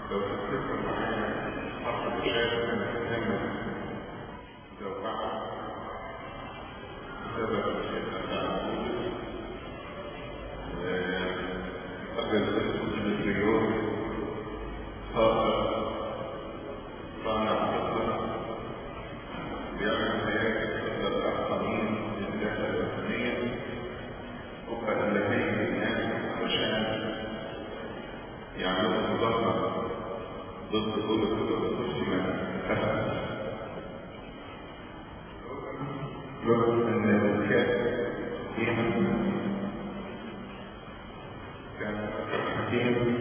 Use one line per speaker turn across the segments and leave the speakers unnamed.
لو تفتكروا معايا صاحب الشارع كان محمد زوجها بسبب الفتنة بتاع بولس وقبل اسمه ديمتريوس صاحب صانع فضة بيعمل حياة الفضة الأحطمين للداخل الوثنية وقد لديه الناس علشان يعملوا مظاهرة ضد بولس وقسم أسد رغم أن الكاتب كان حكيم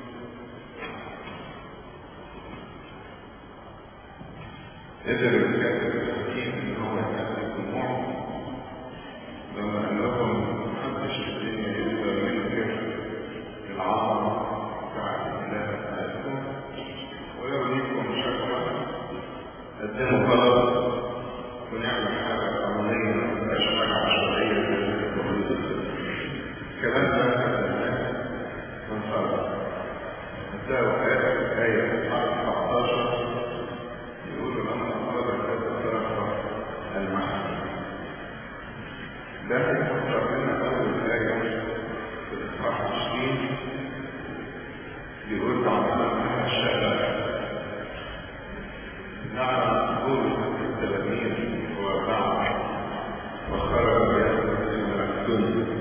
قدر الكاتب الحكيم ان هو يهدي الجموع لما قال لهم محدش في الدنيا يقدر ينكر العظمه بتاعت الاله بتاعتكم ولو ليكم شكوى قدموا طلب ونعمل حاجه قانونيه ما تبقاش حاجه عشوائيه زي اللي بقوله الكلام ده خدناه وانصرف هتلاقوا آية آية 19 يقولوا لما أراد كذا طرف المحل ده يفكر لنا أول آية في الإصحاح 20 بيقول تعالى منها الشغل نعم بولس التلاميذ وبعض وخرج يخرج إلى الدنيا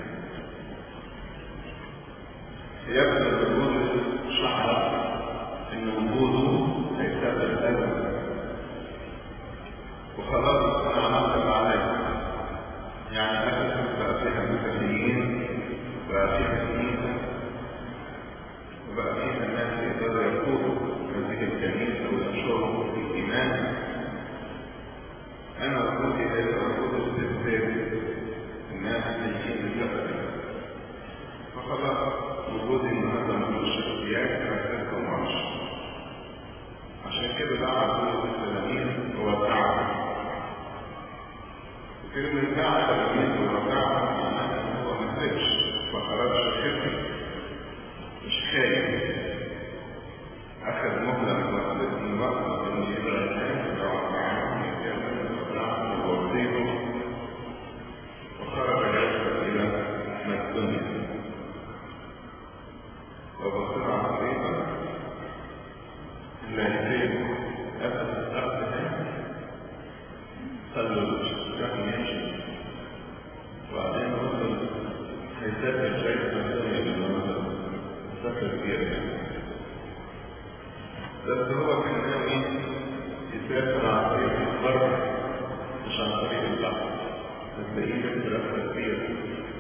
يبدو ان بولس شعر ان وجوده هيسبب ازمه وخلاص انا عملت اللي عليا يعني افسس بقى فيها مسيحيين بقى فيها كنيسه وبقى فيها الناس يقدروا يقودوا هذه الكنيسه وينشروا الايمان انا وجودي هيبقى وجود استبداد الناس اللي بسببي فخلاص وجودي النهارده ملوش احتياج فهسيبكم وامشي عشان كده دعا بولس التلاميذ وودعهم كلمة دعا التلاميذ وودعهم معناها ان هو ما هربش ما خرجش خفي مش خايف اخذ مهلة وقت من وقت انه يقدر ينام يقعد معاهم يتكلم ويودعهم ويوصيهم وخرج يذهب الى مقدونيا وبصير على الطريقة اللي هيسيب أسد الأرض هنا خلوا الشهم يمشي وبعدين وصل هيسافر شيء الدنيا بالمنظر سافر كبير بس هو كان ناوي يسافر عن طريق البر مش عن طريق البحر هتلاقيه لف لفة كبيرة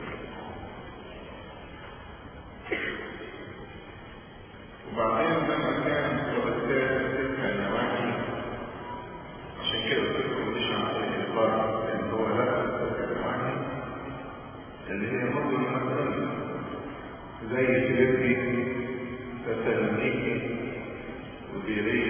وبعدين لما كان وبالتالي تلك النواحي عشان كده قلت لكم مش عن طريق البر لان هو لف تلك النواحي اللي هي مدن المدن زي فيليبي تسالونيكي وبيرية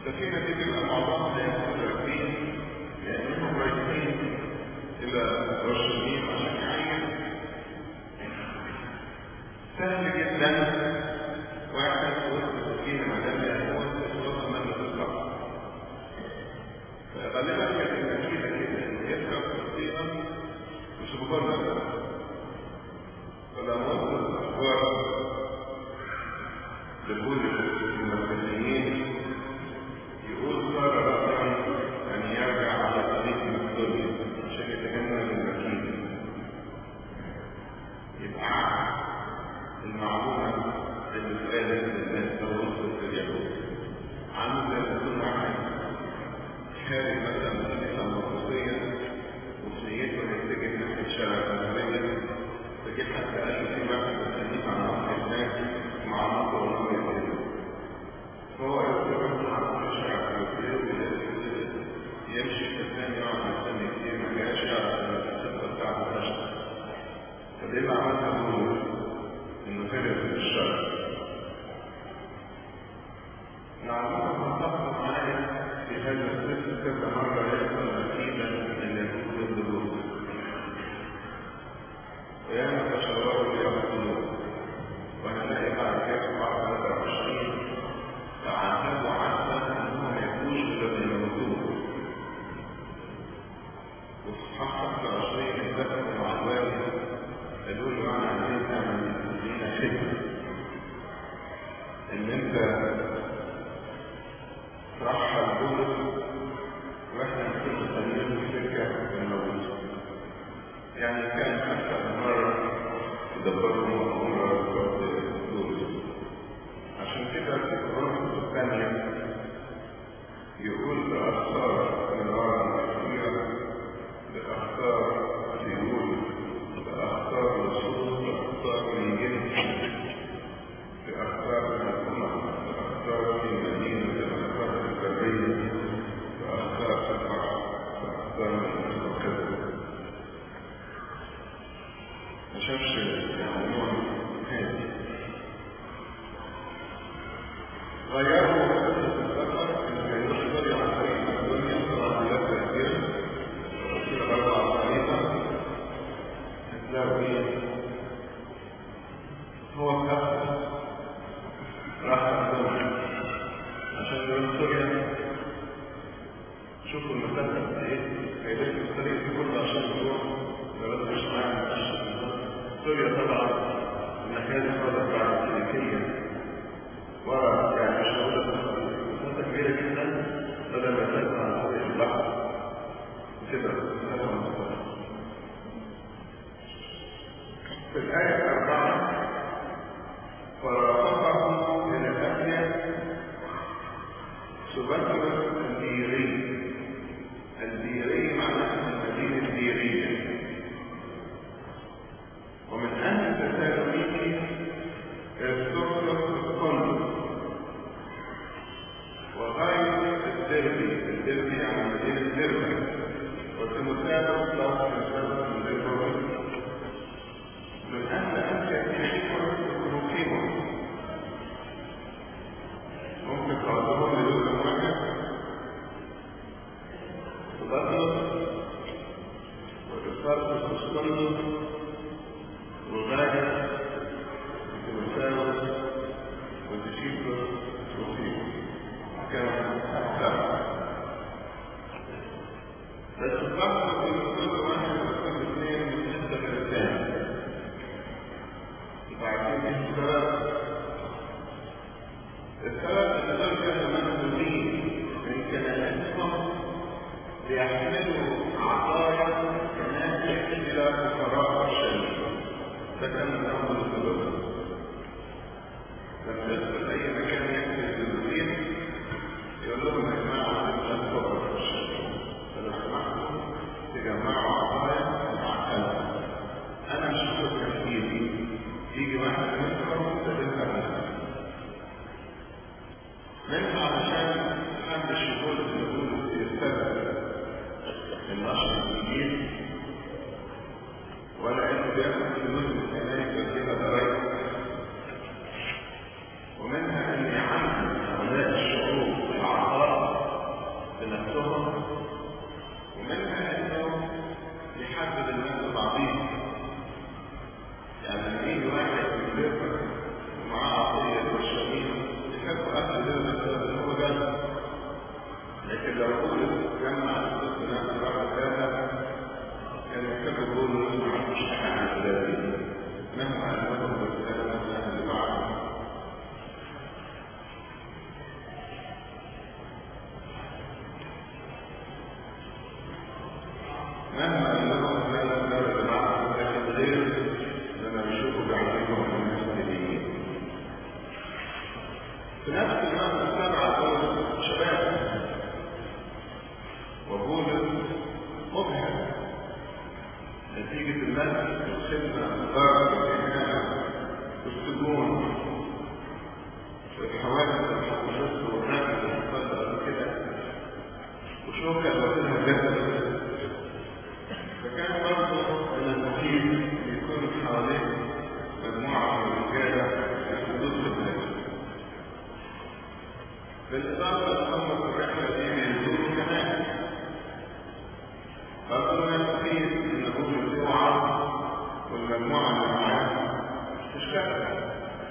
السفينة دي تبقى معظمها يا إما راكبين يا إنهم رايحين إلى أورشليم عشان يعين سهل جدا واحد وسط السفينة ما دام يهون يوصل من تطلع فغالبا كانت النتيجة كده إن يركب السفينة مش مجرد فلما وصل الأخبار لبولس المسيحيين يقول صار رأيا أن يرجع على طريق مقدونيا عشان يتجنب المكيد يبقى المعلومة اللي اتقالت للناس أو وصلت لليهود عامل زي ما يكون واحد خارج مثلا من الكنيسة المرقسية وفي نيته هيتجه ناحية شارع المدنية فجه حد قال له في واحد مستنيك على النهر هناك مع النهر وهو يتجه فهو يروح على الشارع المدنية يمشي في الثاني يقعد مستني كتير ما جاش يعرف ان الخطة بتاعته فشلت فدي اللي عملها بولس انه هرب من الشر نعلمكم تنطبق معايا في هذا السفر كذا مرة يحصل أكيدا من اليهود ضد بولس وياما تشاوروا ليقتلوه وهنلاقي بعد كده بعد 23 تعاتبوا عزا انهم ما يكونوش الا بيموتوه وفي صفحة 25 اتفقوا مع الوالي قالوا له انا عايزين تعمل لينا خدمة ان انت ترحل بولس واحنا نكون مستنيين في سكة الموت يعني كان أكثر من مرة يدبروا مأمورة ضد بولس عشان كده في كورنثوس الثانية يقول بأخطار مرارا كثيرة بأخطار سيول بأخطار لصوص بأخطار من جنس بأخطار من الأمم بأخطار في المدينة بأخطار في البرية بأخطار في البحر بأخطار من وكذا ما شافش يعني نوع هادي غيروا خطة السفر إن كان يشتري عن طريق الدنيا طبعا بلاد كثيرة وكده برضه على الخريطة هتلاقوا إيه هو خط راح الدنيا عشان يروح سوريا شوفوا المسافة قد إيه هيلف الطريق دي كله عشان يروح بلد مش معانا سوريا طبعا الناحية دي خالص بعد الكيميكية ورا يعني مش موجودة في الخريطة مسافة كبيرة جدا بدل ما تسافر عن طريق البحر وتبقى مسافة مستقبل في الآية الأربعة فرافقه من الأسيا سبكرة الديري الديري معناها المدينة الديرية ومن أهل تسالونيكي ارسطرس قندس وغاية الدربي الدربي يعني مدينة دربي وتيموثاوس له تيموثاوس من دربي من أهل أسيا تيموثاوس وتروفيموس ممكن تعرضهم لجزء واحد وبطلس وإرسطرس قندس وغاية وتيموثاوس وتيشيكوس وتروفيموس كانوا سبعة بس الضغط في كل واحد وكل اثنين من ستة الثاني وبعدين ايه السبب؟ السبب ان دول كانوا منبوذين من كنائسهم ليحملوا عطايا كنائس الى فقراء الشريف ده كان من اول السبب لما يدخل اي مكان يكتب للمدير يقول لهم يا جماعه انا فقر في الشريف فلو سمحتوا تجمعوا عطايا معقده انا مش هاخد تفكيري يجي واحد منكم يستلمها بنفسه منها علشان حد الشهود اللي بيقولوا يستلم لكن لو بولس جمع الصوت نفس بعد ثلاثة كان يكتب بولس ما عندوش حاجة عن ذلك مهما أنهم بالسلام والأهل بعض مهما أنهم لا يزال بعض لكن غير لما بيشوفوا بعينهم الناس الدينيين في نفس الوقت السبعة دول شباب وبولس مبهر نتيجة المسك والخدمة والضرب والإهانة والسجون والحوادث والحوادث والرقم والصدر كده وشوكة وكلها جسد فكان برضه من المفيد يكون حواليه مجموعة من الرجالة في حدود خدمته بالإضافة لهم في الرحلة دي بيزوروا كمان برضه من المفيد إن هم يزوروا عرض والمجموعة اللي معاه تشتغل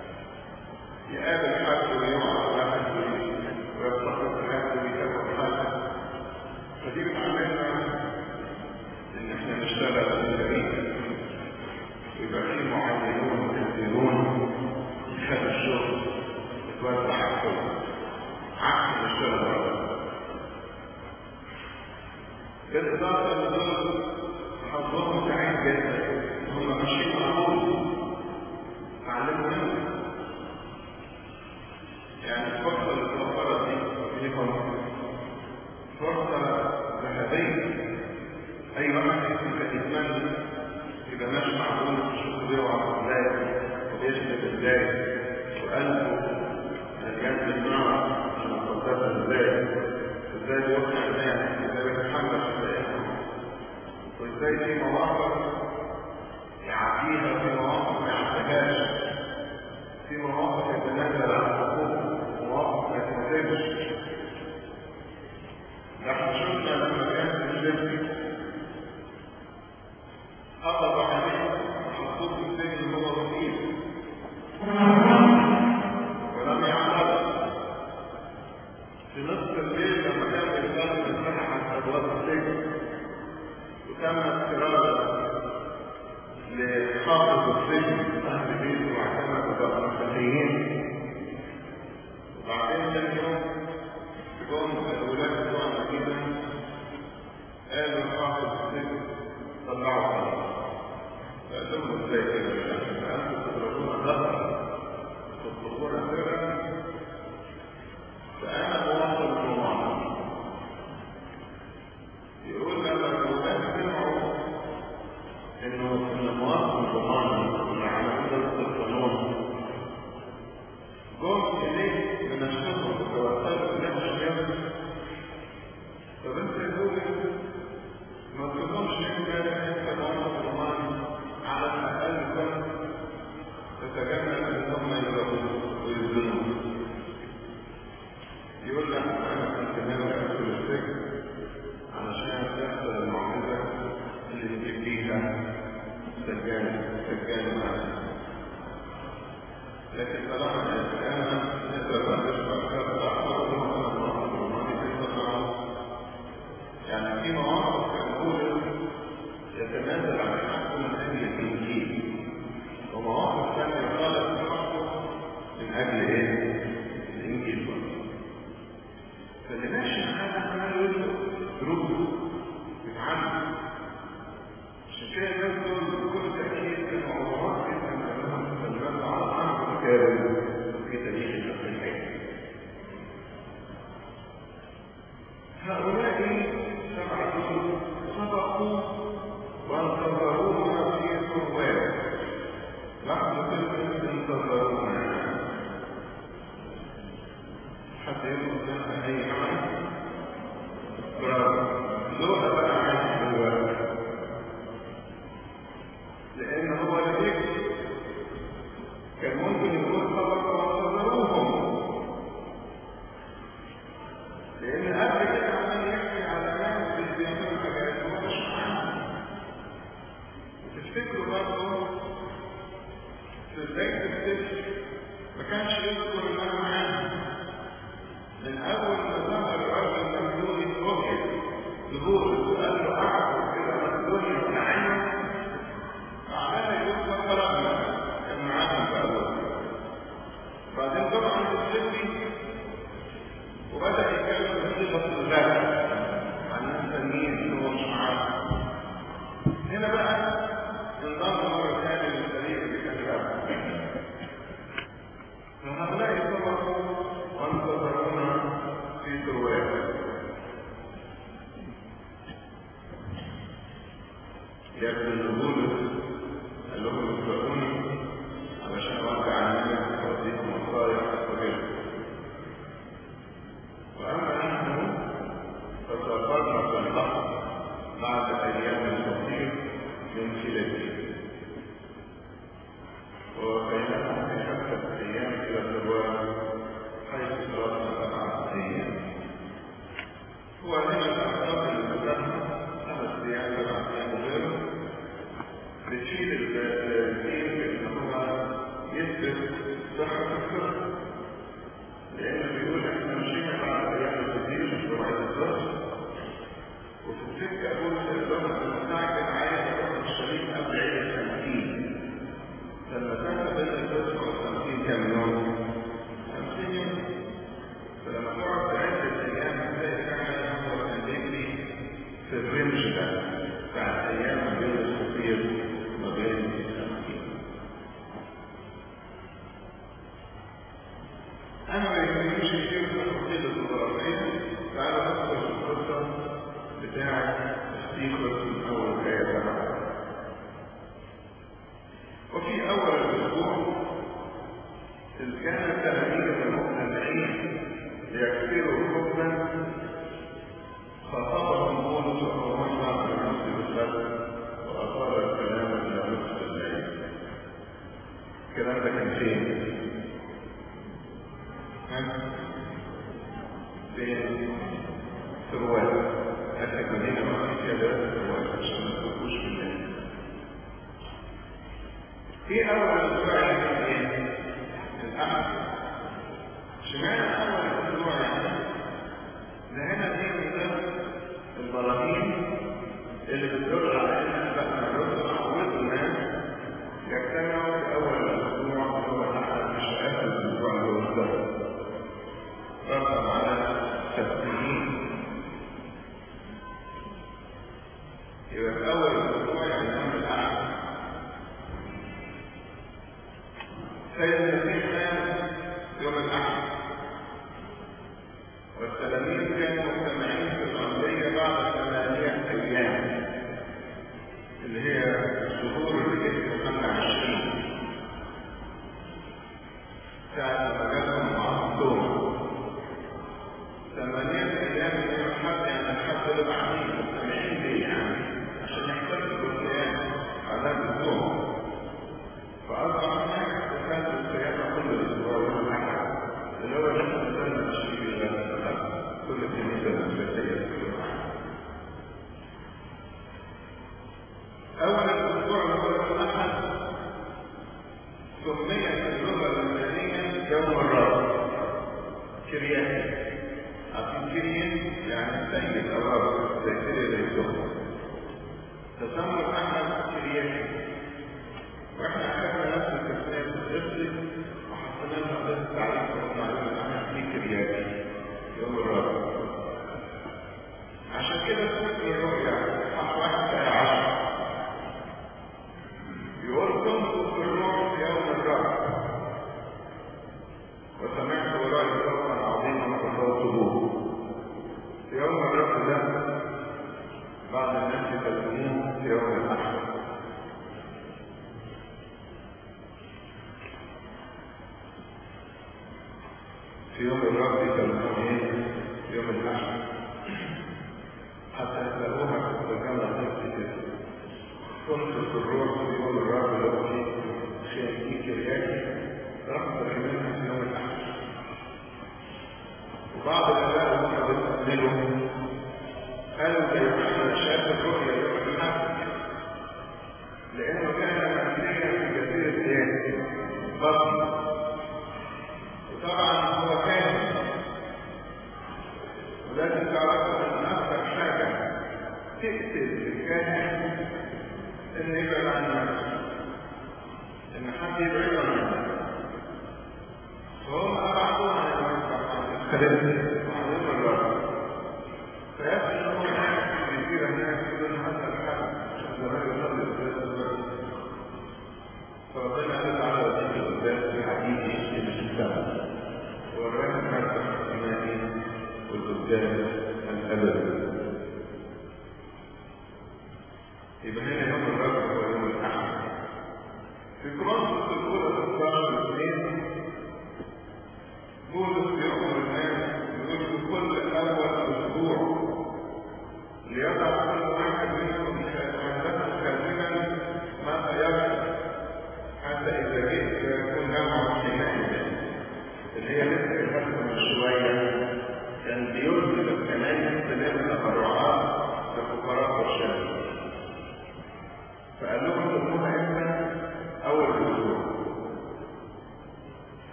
يقابل حد ويقعد واحد ويفتقد حد ويتابع حد فدي بتعلمنا ان احنا نشتغل بالفريق ويبقى في معلمون كثيرون يخلوا الشغل يتوزع على الكل عكس نشتغل بره بالاضافه لدول حظهم سعيد جدا هم ماشيين معقول تعلموا منهم يعني الفرصه اللي توفرت دي ليهم فرصه ذهبيه اي واحد يمكن يتمنى يبقى ماشي مع دول يشوف بيوعى ازاي وبيسلك ازاي وقلبه مليان بالنار عشان يقدرها ازاي ازاي بيوقع الناس ازاي بيتحمل حقائقهم وازاي في مواقف يعديها وفي مواقف ما يعديهاش في مواقف يتنازل عن حقوقه ومواقف ما يتنازلش ده احنا شفنا لما كان في الجبل قبض عليه وحطوه في السجن هو وكيل ولم يعترض في نصف الليل لما كان بيصلي انفتحت ابواب السجن وتم اضطراره لحافظ السجن اهل بيته واعتمد بقى مسيحيين وبعدين تاني يوم جم الولاد بتوع المدينه قالوا حافظ السجن طلعوا خلاص فأتم ازاي كده فأنتم تضربون ظهرا تطلقون سرا فأنا مواصل المعاملة يقول لما الأولاد سمعوا إنه إن مواصل المعاملة اللي على إدارة القانون جم إليه من الشغل وتوصلوا إليه الشيخ طب أنت يقول ما تقولش انت انت موظف روماني على الاقل كنت تتجنب ان هم يضربوك ويظلموك يقول لك انا كنت ناوي ادخل السجن علشان تحصل المعجزه اللي بتديها سجان سجان معانا لكن طالما الاسلام نقدر ان نسمع كتاب الاحمر وهم الموظف الروماني بيتصنعوا يعني في مواقف كان يتنازل عن حقه من اجل الانجيل ومواقف ثانيه طالب حقه من اجل ايه؟ الانجيل برضه فاللي ماشي معاه عمال يطلب دروس يتعلم عشان كده الناس دول بكل تاكيد كانوا عظماء جدا لانهم تنازلوا على اعظم كارثه في تاريخ المسيحيه هؤلاء سبعة سبقوا وانتظرونا في صروات لحظة كلمة انتظرونا حتى يقول لنا أي عام برافو لولا بقى عام دلوقتي لأن هو لديك كان ممكن يكون سبق وانتظروهم لأن قبل كده عمال يحكي على ناس مش بيعملوا حاجات هو مش معاهم وتفتكروا برضه في بداية السجن ما كانش يذكر إن أنا معاهم من أول ما ظهر الراجل الممنوع يبدو ان بولس قال لهم اتبعوني علشان اوزع الناس واوديكم وصايا وغيره واما نحن فسافرنا في البحر بعد ايام كثير من فيليبي ووفيناهم في خمسه ايام الى الدوام حيث تركنا سبعه ايام وهنا الاعتقاد اللي ذكرها خمس ايام سبعه ايام وغيره بتشيل الدين ان هو يثبت صحة الفرق لأنه بيقول احنا مشينا بعد أيام الكثير بوعد الظهر وفي السكة أقول لهم المستعجل عايز أروح الشريك قبل عيد الخمسين فالمسافة بين التسعة والخمسين كام يوم؟ خمسين يوم فلما تقعد تعد الأيام هتلاقي فعلا هو كان بيجري في الرينج ده بتاع الأيام ما بين الكثير وما بين الخمسين أنا ما يهمنيش كتير في القصيدة الجغرافية تعالوا ندخل في القصة بتاعة ستيفرس من أول آية سبعة وفي أول الأسبوع إذ كان التلاميذ المقتنعين ليكسروا خبزا خاطبهم بولس وهو مجمع في المسجد السبت وأطال الكلام إلى نصف الليل الكلام ده كان فين؟ فين؟ في الرواية هذه مدينة رئيسية لها في الرواية عشان ما تبقوش في الليل في أول أسبوع يعني إيه؟ الأحد اشمعنى أول أسبوع يعني؟ ده هنا دي من البراهين اللي بتدل على ان احنا الرسل عودوا الناس يجتمعوا في اول الاسبوع اللي هو الاحد مش اخر الاسبوع اللي هو السبت رقم على سبتين يبقى في اول الاسبوع يعني يوم الاحد سيد المسيح مات يوم الاحد والتلاميذ كانوا مجتمعين في العمرية بعد ثمانية أيام اللي هي الشهور اللي جت يوحنا عشرين ساعة ما جالهم معاهم توما ثمانية أيام من يوم الحد يعني الحد اللي بعدين مجتمعين ليه يعني عشان يحتفلوا بالقيامة على الأسبوع فأصبح هناك احتفال بالقيامة كل أسبوع يوم الأحد اللي هو اليوم اللي كنا ماشيين فيه كل كنيسة مسيحية أول الأسبوع اللي هو يوم الأحد سمي في اللغة اليونانية يوم الرب كريان عارفين كريان يعني السيد أو الرب زي كده زي الصبح تسمى الأحد كريان وإحنا أخذنا نفس التسمية في القبطي وحطينا لها قصة تعريف وقلنا يوم الأحد في كريان يوم الرب عشان كده سفر الرؤيا اصحاح واحد آية عشرة يقول كنت في الروح في يوم الرب وسمعت ورائي صوتا عظيما فصوته في يوم الرب ده بعض الناس يكلموه في يوم الأحد في يوم الرب يكلموه ايه؟ في يوم الأحد حتى تلاقوها في الترجمة النفسي كده كنت في الروح في يوم الرب اللي هو فيه خيانتي كرياتي رغم تكلمنا في يوم الأحد وبعض الآباء هم بيستقبلوا قالوا ده يوحنا شاف الرؤيا يوم الأحد لأنه كان منسيا في جزيرة إيه؟ بطن وطبعا هو كان ولازم تعرفوا ان اكثر حاجه تقتل الكاهن ان يبعد عن نفسه ان حد يبعد عن نفسه فهم ابعدوا عن المنفعه عن الخليل وعن يوم الرب فيبدو ان هو قاعد في الجزيره هناك يقول هذا الحل عشان زمان يصلي القداس دلوقتي فربنا قال على وجهه القداس في حديثه اللي في السماء ورانا المرتب السمائي والقداس الابدي يبقى هنا يوم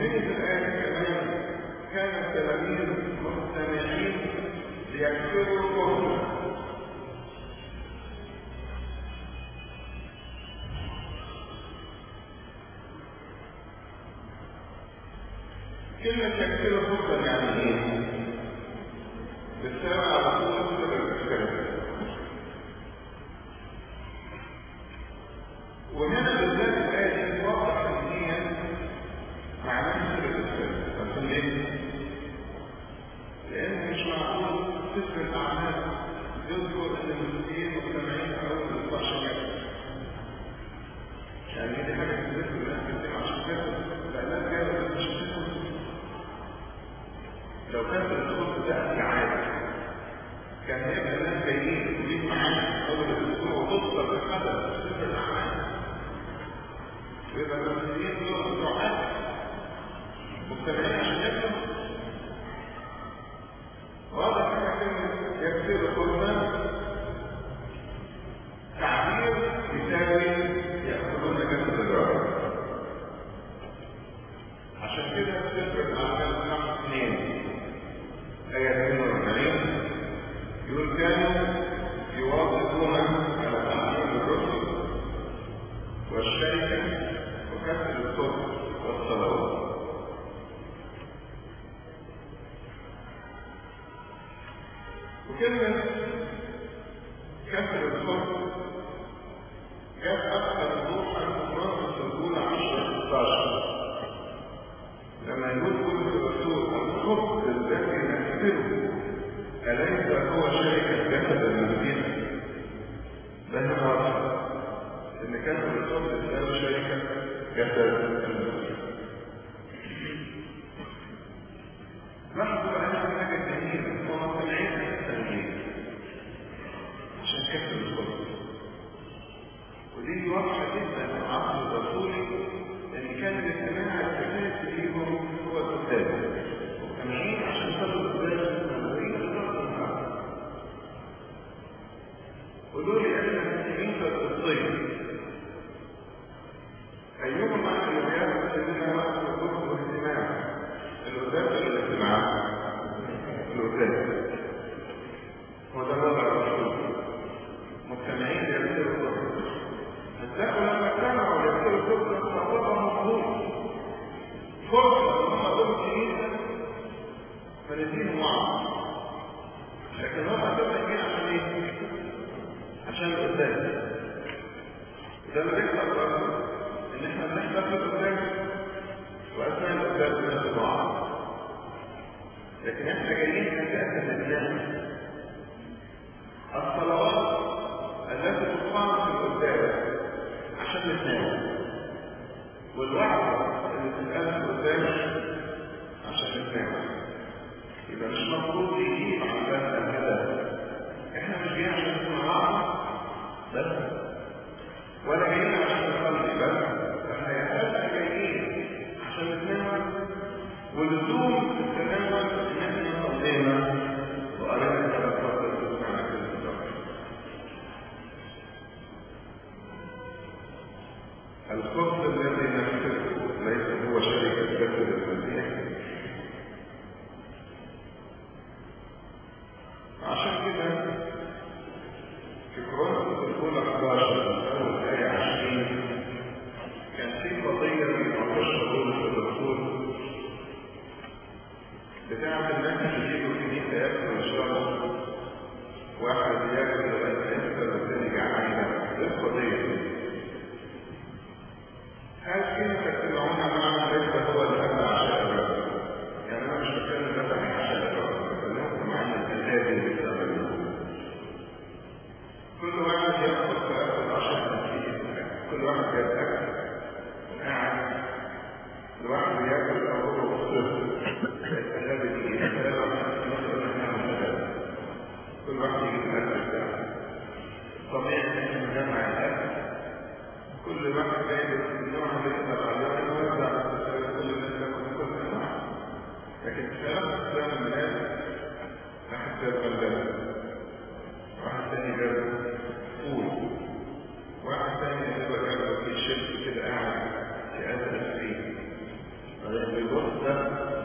ويبتدي في الآية كمان كان التلاميذ مستمعين ليكسروا القرآن كلمة يكسروا القرآن يعني ايه؟ بالسمع على طول سر الإسلام وهنا بالذات الآية دي واضح إن هي معناها سر الإسلام عشان ليه؟ لأن مش معقول سفر الأعمال يذكر أن المسيحيين مجتمعين أول 16 يوم يعني دي حاجة تذكر الناس كتير عشان كده لا الناس جاية بس مش بتفهم لو كانت الخطوة ده كعادة كان هيبقى الناس جايين وليه معانا أول الأسبوع وتذكر بحدث في سفر الأعمال ويبقى المسيحيين دول بتوع عادة مجتمعين عشان يفهموا واضح ان كلمه يكسر القربان تعبير يساوي ياخذون جسد الرب عشان كده سفر الاعمال خمس اثنين ايه 42 يقول كانوا يواظبون على تعليم الرسل والشركه وكسر الصبح والصلوات وكلمة كسر الصبح جاءت أكثر وضوحا في مرات الأولى 10 16 لما يقول كل الرسول الخبز الذي نكسره أليس هو شركة جسد المسيح؟ ده هنا واضح إن كسر الخبز تساوي شركة جسد المسيح لاحظوا بقى هنا حاجة جميلة هو مستمعين التنمية عشان كسر الخبز ودي واضحة جدا في العصر الرسولي ان كان الاجتماع الاساسي ليهم هو القداس مستمعين عشان يصلوا القداس المنورين بالظبط النهارده قولوا لي انا المسلمين في القبطية ايهما اللي بياخد سيدنا وقت الظهر والاجتماع القداس ولا الاجتماع؟ القداس وده الوضع الرسول مجتمعين يكسروا الكفر هتلاقوا لما اجتمعوا يكسروا الكفر فوضع مفهوم فرصة ان هم دول كنيسة فنديهم وعظ لكن هم دول جايين عشان ايه؟ عشان القداس ده اللي بيحصل برضه ان احنا بنحضر في القداس واثناء القداس بناخد وعظ لكن احنا جايين كتأسف الناس الصلوات التي تقام في القداس عشان نتناول والوعظة اللي تتقال في القداس عشان نتناول يبقى مش مفروض يجيب عندنا كده احنا مش جايين عشان نسمع وعظ بس ولا جايين عشان نصلي بس احنا يا اساسا جايين عشان نتناول ولزوم التناول ان احنا صلينا وقرينا ثلاث فترات وسمعنا كلمه ربنا الخبز الذي نفسه ليس هو شركة جسد المسيح عشان كده في كورنثوس الأولى 11 أول آية 20 كان في قضية بيناقشها بولس الرسول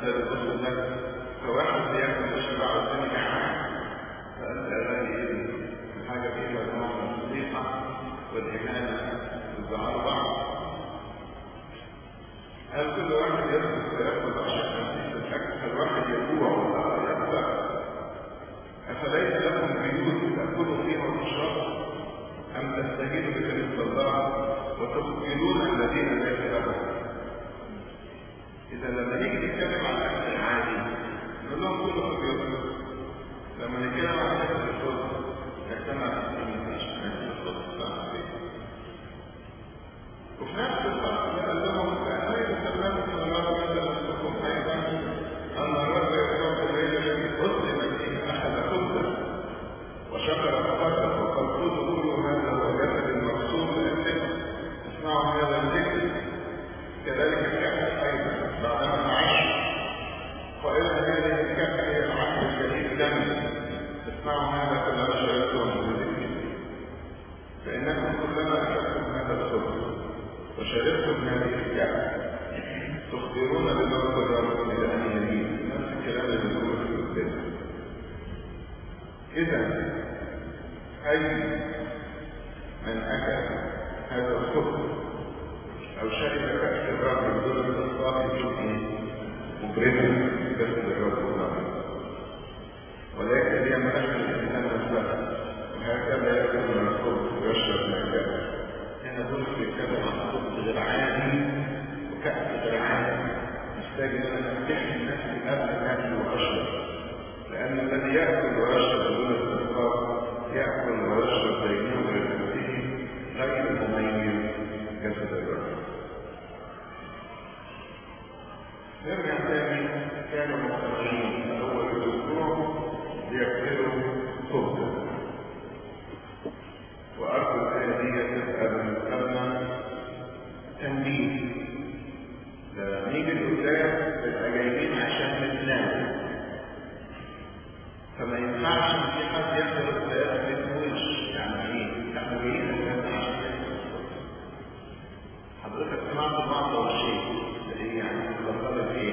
ده بيبص ده فواحد بياكل ويشبع والتاني جعان فأنت ألاقي إيه حاجة فيها نوع من الفضيحة والإهانة والزعل بعض هل كل واحد يدرس ويأكل عشان نفسه الأكل فالواحد يجوع والآخر يكبر أفليس لكم بيوت تأكلوا فيها وتشربوا أم تستهينوا بكلمة الله وتخجلون الذين ليس لهم إذا لما نيجي نتكلم عن الأكل العادي نقول لهم كلوا في بيوتكم لما نتكلم عن أكل الخبز نجتمع في مفيش أكل الخبز صح وفي نفس الوقت قال لهم فأنا يتكلموا من الله مثل نفسكم أيضا أن الرب يرضى الليل الذي أسلم فيه أخذ خبزا وشكر فقدر وقال خذوا كل هذا هو جسد المقصود لأجلكم اسمعوا هذا الذكر كذلك الكأس أيضا بعدما نعش قائلا هذه الكأس هي العهد الجديد دم اسمعوا هذا كلما شربتم من ذكري فإنكم كلما أكلتم هذا الخبز وشربتم هذه الكأس تخبرون بموت الرب إلى أن يميت نفس الكلام اللي بنقوله في القداس إذا أي من أكل هذا الخبز أو شرب كأس الرب بدون الإصلاح يكون مبرما جسد الرب الله ولكن هي من أجل الإنسان نفسه وهكذا يأكل من الخبز ويشرب من الكأس هنا بولس بيتكلم عن خبز غير عادي وكأس غير عادي محتاج ان انا امتحن نفسي قبل ما اكل واشرب لان الذي ياكل ويشرب بدون استغفار ياكل ويشرب بينه لنفسه غير مميز جسد الرب نرجع تاني كانوا مقتنعين اول الاسبوع بياكلوا خبزا وارجو الايه دي تبقى بالنسبه لنا تنبيه لما نيجي القدام نبقى جايين عشان نتناول فما ينفعش ان في حد يحضر القدام ما يتناولش يعني ايه؟ احنا جايين اساسا عشان نتناول حضرتك سمعت بعض الشيء ايه يعني مفضله ايه؟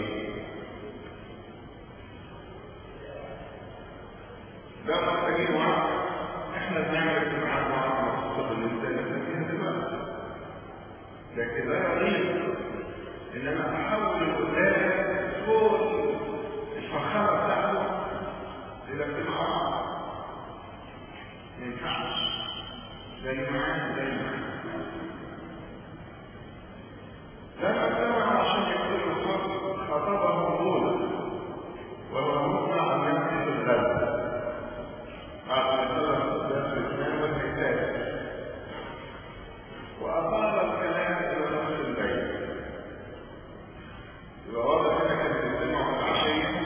ده محتاجين وقت احنا بنعمل اجتماعات مع بعض مخصوصه بالنسبه لنا فيها دلوقتي لكن ده يغير ان انا احول القدام فوق الفخامه بتاعته الى اجتماعات ما ينفعش زي معانا زي معانا لما اجتمعوا عشان يكتبوا الخط خطبهم بولس وهو مقنع ان يمشي في الغد بعد ما خلص القداس الاسلام والكتاب واطال الكلام الى نصف الليل يبقى واضح هنا كانوا بيجتمعوا في العشيه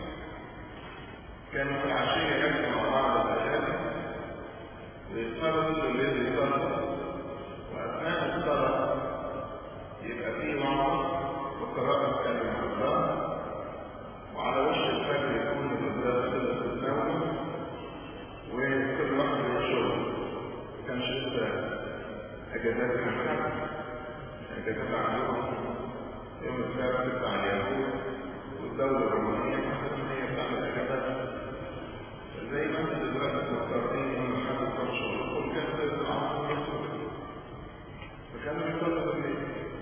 كانوا في العشيه يجمعوا مع بعض الاغاني ويصلوا الليل يصلوا واثناء الصلاه يبقى في وعظ وقراءه كلمه الله وعلى وش الفجر يكون القداس خلص التناول وكل واحد يروح شغله ما كانش لسه اجازات من حد اجازات عندهم يوم السبت بتاع اليهود والدولة الرومانية حسب ان هي بتعمل اجازات زي ما انت دلوقتي مضطرين يوم الاحد تروح شغلكم كان في العصر والرسول فكانوا بيصلوا بالليل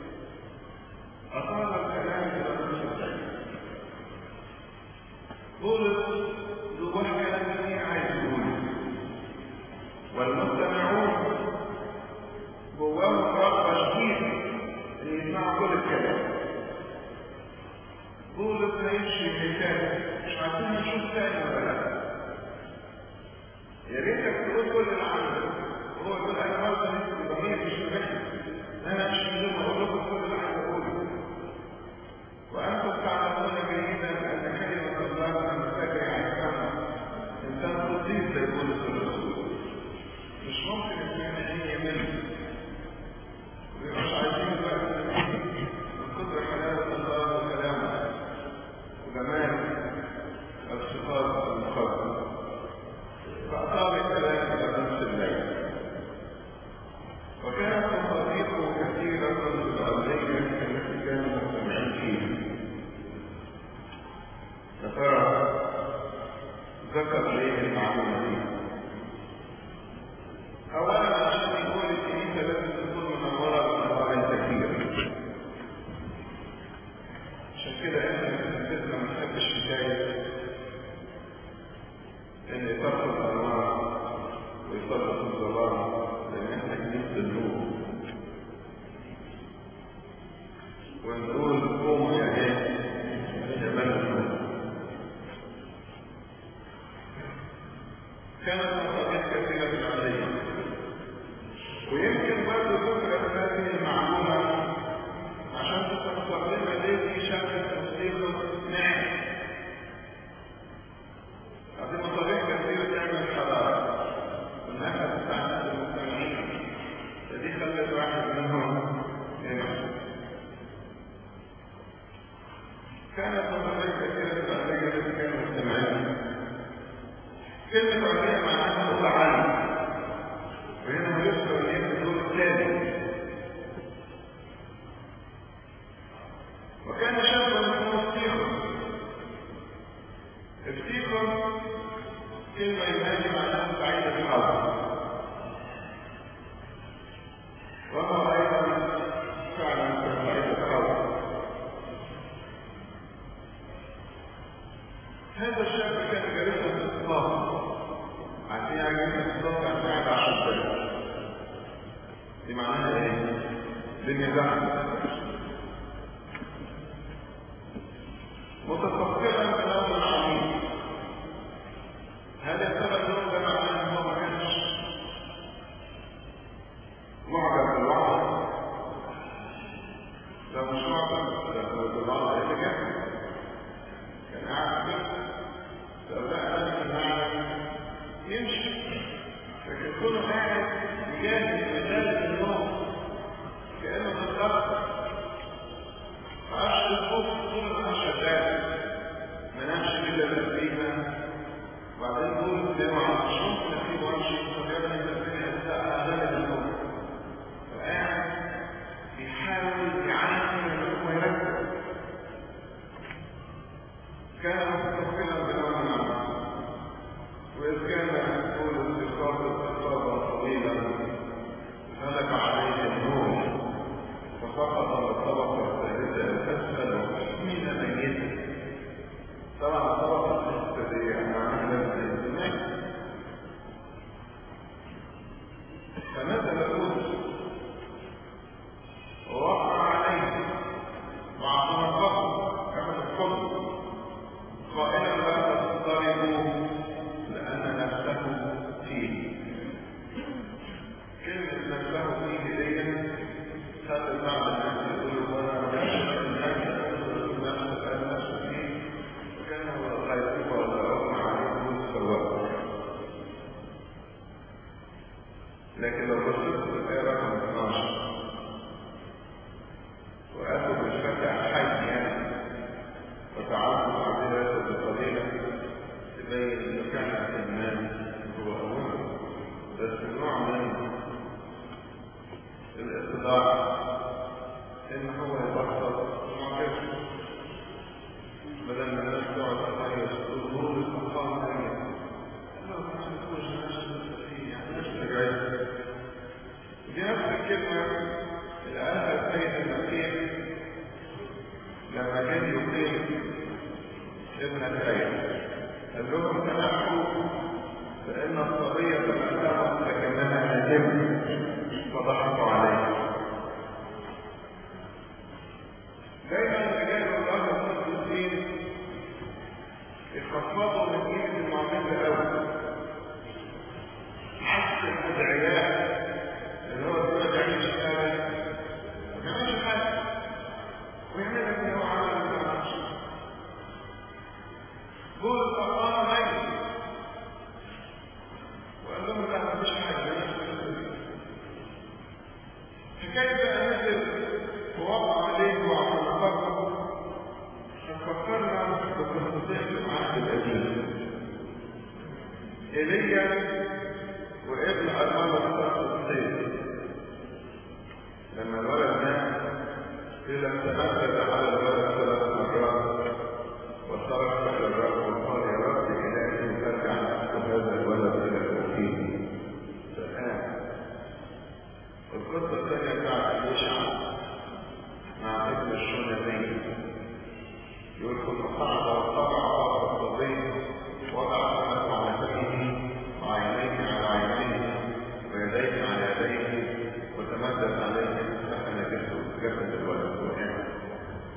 أطال الكلام إلى نصف الليل بولس جواه كلام كتير عايز يقوله والمستمعون جواهم رغبة شديدة ان يسمعوا كل الكلام بولس هيمشي مثال مش عايزين نشوف تاني ولا لا يا ريتك تقول كل اللي عندك وهو يقول انا برضه نفسي ضمير مش مهم انا مش بدون ما اقول لكم كل اللي عايز اقوله وانتم تعلمون جيدا ان كلمه الله لما تجري على السماء انسان قديس زي بولس الرسول مش ممكن انسان يمل مش عايزين بقى من كتر حلاوة الله وكلامه وجمال الصفات المقدسة فأطال الكلام إلى نصف الليل وكانت مصاديقه كثيرة كانت متفقة كلمة عربية كانت سمعية كلمة عربية معناها صوت عالي وهنا يذكر ان هي الدور الثاني وكان شابا اسمه ستيفن ستيفن كلمة يوناني معناها سعيد الحظ وهو أيضا فعلا سعيد الحظ هذا الشاب كان جالسا في الصلاة عشان يعجبني في الصلاة كان قاعد عشر دقايق دي معناها ايه؟ الدنيا زحمة متفقدا كلام العميد هل يا ترى اليوم ده معناه ان هو ما كانش معجب بالوعظ ده مش معجب ده بالوعظ اللي كان كان قاعد كده لو لقى نفسه قاعد يمشي لكن كونه قاعد يجاهد مثال النوم كانه بالظبط فعش الخوف طول النهار شغال ما نامش الا بالقيمه وبعدين يقول زي ما عم مش ممكن اسيبه وامشي طب يا ابني انت الدنيا هتبقى غالب النوم فقاعد بيحاول يعاني من هو يركز كان مستقبلا بنوع العمل واذ كان يقول استيقاظ استيقاظا طويلا هلك عليه النوم فسقط الطبقة الثالثة الأسفل وحين ميتا طبعا الطبقة الثالثة دي معناها الانتماء فنزل القدس ووقع عليه وعصمته كما القدس قائلا لا تضطربوا لأن نفسه فيه كلمة نفسه فيه دي خلى بعض الناس يقولوا وانا ما كانش الناس يقولوا نفسه قال نفسه فيه وكان هو خايفوه ولا أغمى عليه سواء لكن لو بصيت في الآية رقم 12 وآخذ الفتى حيا فتعرف عليه رسل بقليلة تبين إنه كان في المال هو أولا بس نوع من الاتضاع ان هو يبسط معجزه بدل ما الناس تقعد تخيل تقول هو الاطفال هي انا ما كنتش بتخرج ناس يعني ناس رجعت دي نفس الكلمه اللي قالها السيد المسيح لما كان يقيم ابنة ايه قال لهم تنحوا فان الصبيه تمثلت لكنها نجم فضحكوا عليه دايما رجال الله المقدسين يخفضوا من قيمه المعجزه قوي عكس الادعياء اللي هو بيقول لك اعمل شهاده ما بيعملش حاجه ويعمل لك ان هو عمل ما بيعملش دول الأطفال ميت وقال لهم لا ما فيش حاجه فكيف نزل ووقع عليه وعلى الفرق ففكرنا بقصتين في العهد القديم ايليا وابن المرة الصيد لما الولد مات إذا تمدد على الولد ثلاث مرات وصرخ إلى الرب وقال يا رب إلهي ترجع هذا الولد إلى توحيد فالآن القصة الثانية بتاعت إليشع مع ابن الشنامي يقول كنت صعد وطبع وقف الصبي وضع فمه على فمه وعينيه على عينيه ويديه على يديه وتمدد عليه سكن جسد جسد الولد وقام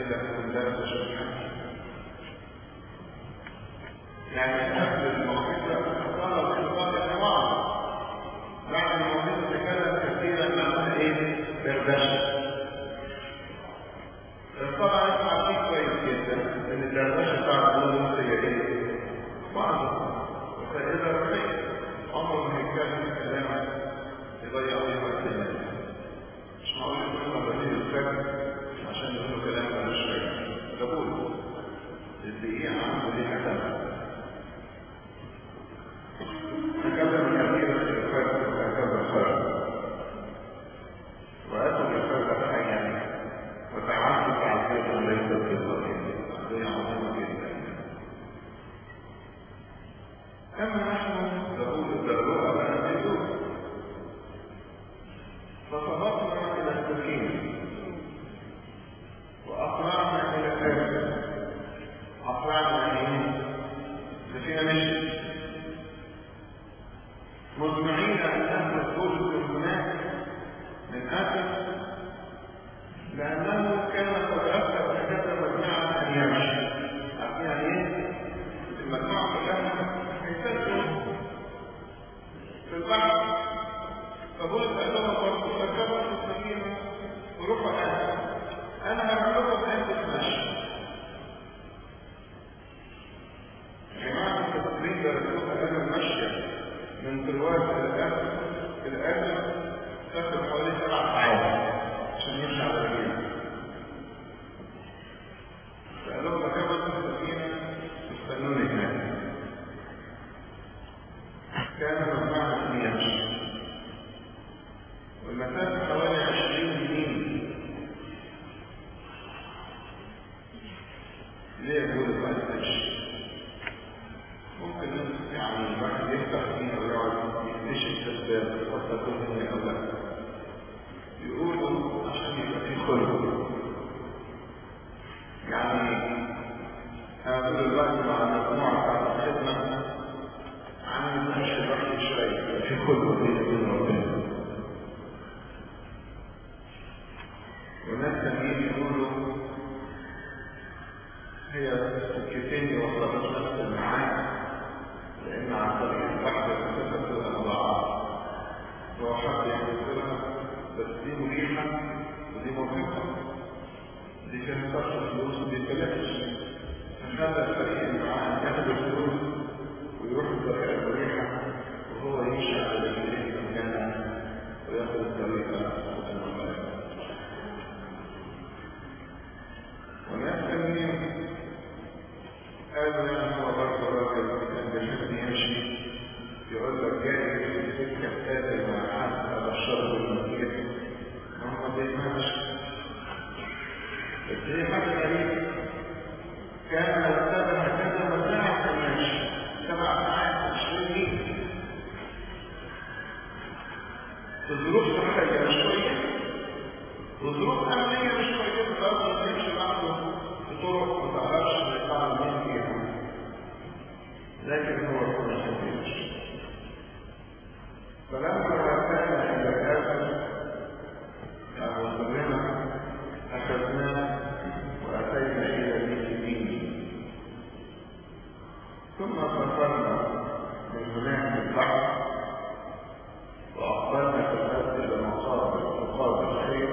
كده وندردش ونحكي يعني قبل الموعظة طلب خطاب الحوار بعد الموعظة تكلم كثيرا معناها ايه؟ دردشة بس طبعا انتوا عارفين كويس جدا ان الدردشة بتاعت بولس هي ايه؟ وعظة وفائدة روحية عمره ما هيتكلم كلام يضيع فيه وقت الناس مش معقول يكون مبادئ الفجر عشان يقولوا كلام ملوش فايدة ده بولس الدقيقة عنده ليها ثمن تكلم كثيرا في الفجر وهكذا الفجر واتوا بالفجر حيا وتعدوا تعزية ليست بالظاهر تعزية عظيمة جدا أما نحن نقول الدروع لنا بدون فصبرنا إلى السكين وأقلعنا إلى الآخر أقلعنا إيه؟ سفينة مشيت مطمعين أن نأخذ جزء هناك من آسف لأنه كان قد رتب هكذا مجموعة أن يمشي عارفين يعني إيه؟ المجموعة كلها هيسافروا في البحر فبولس قال لهم برضه ركبوا في السفينة وروحوا آسف أنا هعمل لكم عدة مشي جماعة التدريب درسوها أنا المشي من دروات الأسف الأسف تاخد حوالي سبع ساعات عشان يمشي على رجليه فقالوا لهم ركبت السفينة استنوني هناك كان مجموعة أن يمشي والمسافة حوالي عشرين ميل ليه يقول ما تمشي ممكن يعني الواحد يفتح فيها ويقعد يكتشف اسباب قد تكون هي او لا يقولوا عشان يبقى في خلق يعني انا طول الوقت مع المجموعه بتاعت الخدمه عامل ماشي لوحدي شويه يبقى في خلق بيني وبين ربنا وناس تانيين يقولوا هي سكتين يوصلوش نفس المعاد لان عن طريق البحر المسافه بتبقى مضاعفه لو حد ينزلها بس دي مريحه ودي مرهقه دي فيها صرف فلوس ودي ببلاش فخلى الفريق اللي معاه ياخد الفلوس ويروح الطريقه المريحه وهو يمشي على رجليه مكانه وياخد الطريقه المريحه وناس تانيين قالوا يعني هو برضه راجل كان بيحب يمشي يقول لك جاي في السكه قاتل مع حد ابشره بالمسيح ما هو زي ما مشي بس هي حاجه غريبه كان مرتبه هكذا وساعه في المشي سبع ساعات 20 ميل في ظروف صحيه مش كويسه وظروف امنيه مش كويسه برضه تمشي لوحده بطرق ما تعرفش يطلع مين فيها لكن هو كل شيء فلما كان الى الاسف يعني وصلنا اخذناه واتينا الى ميتين ثم سافرنا من هناك البحر واقبلنا في الارض الى مقابر مقابر خير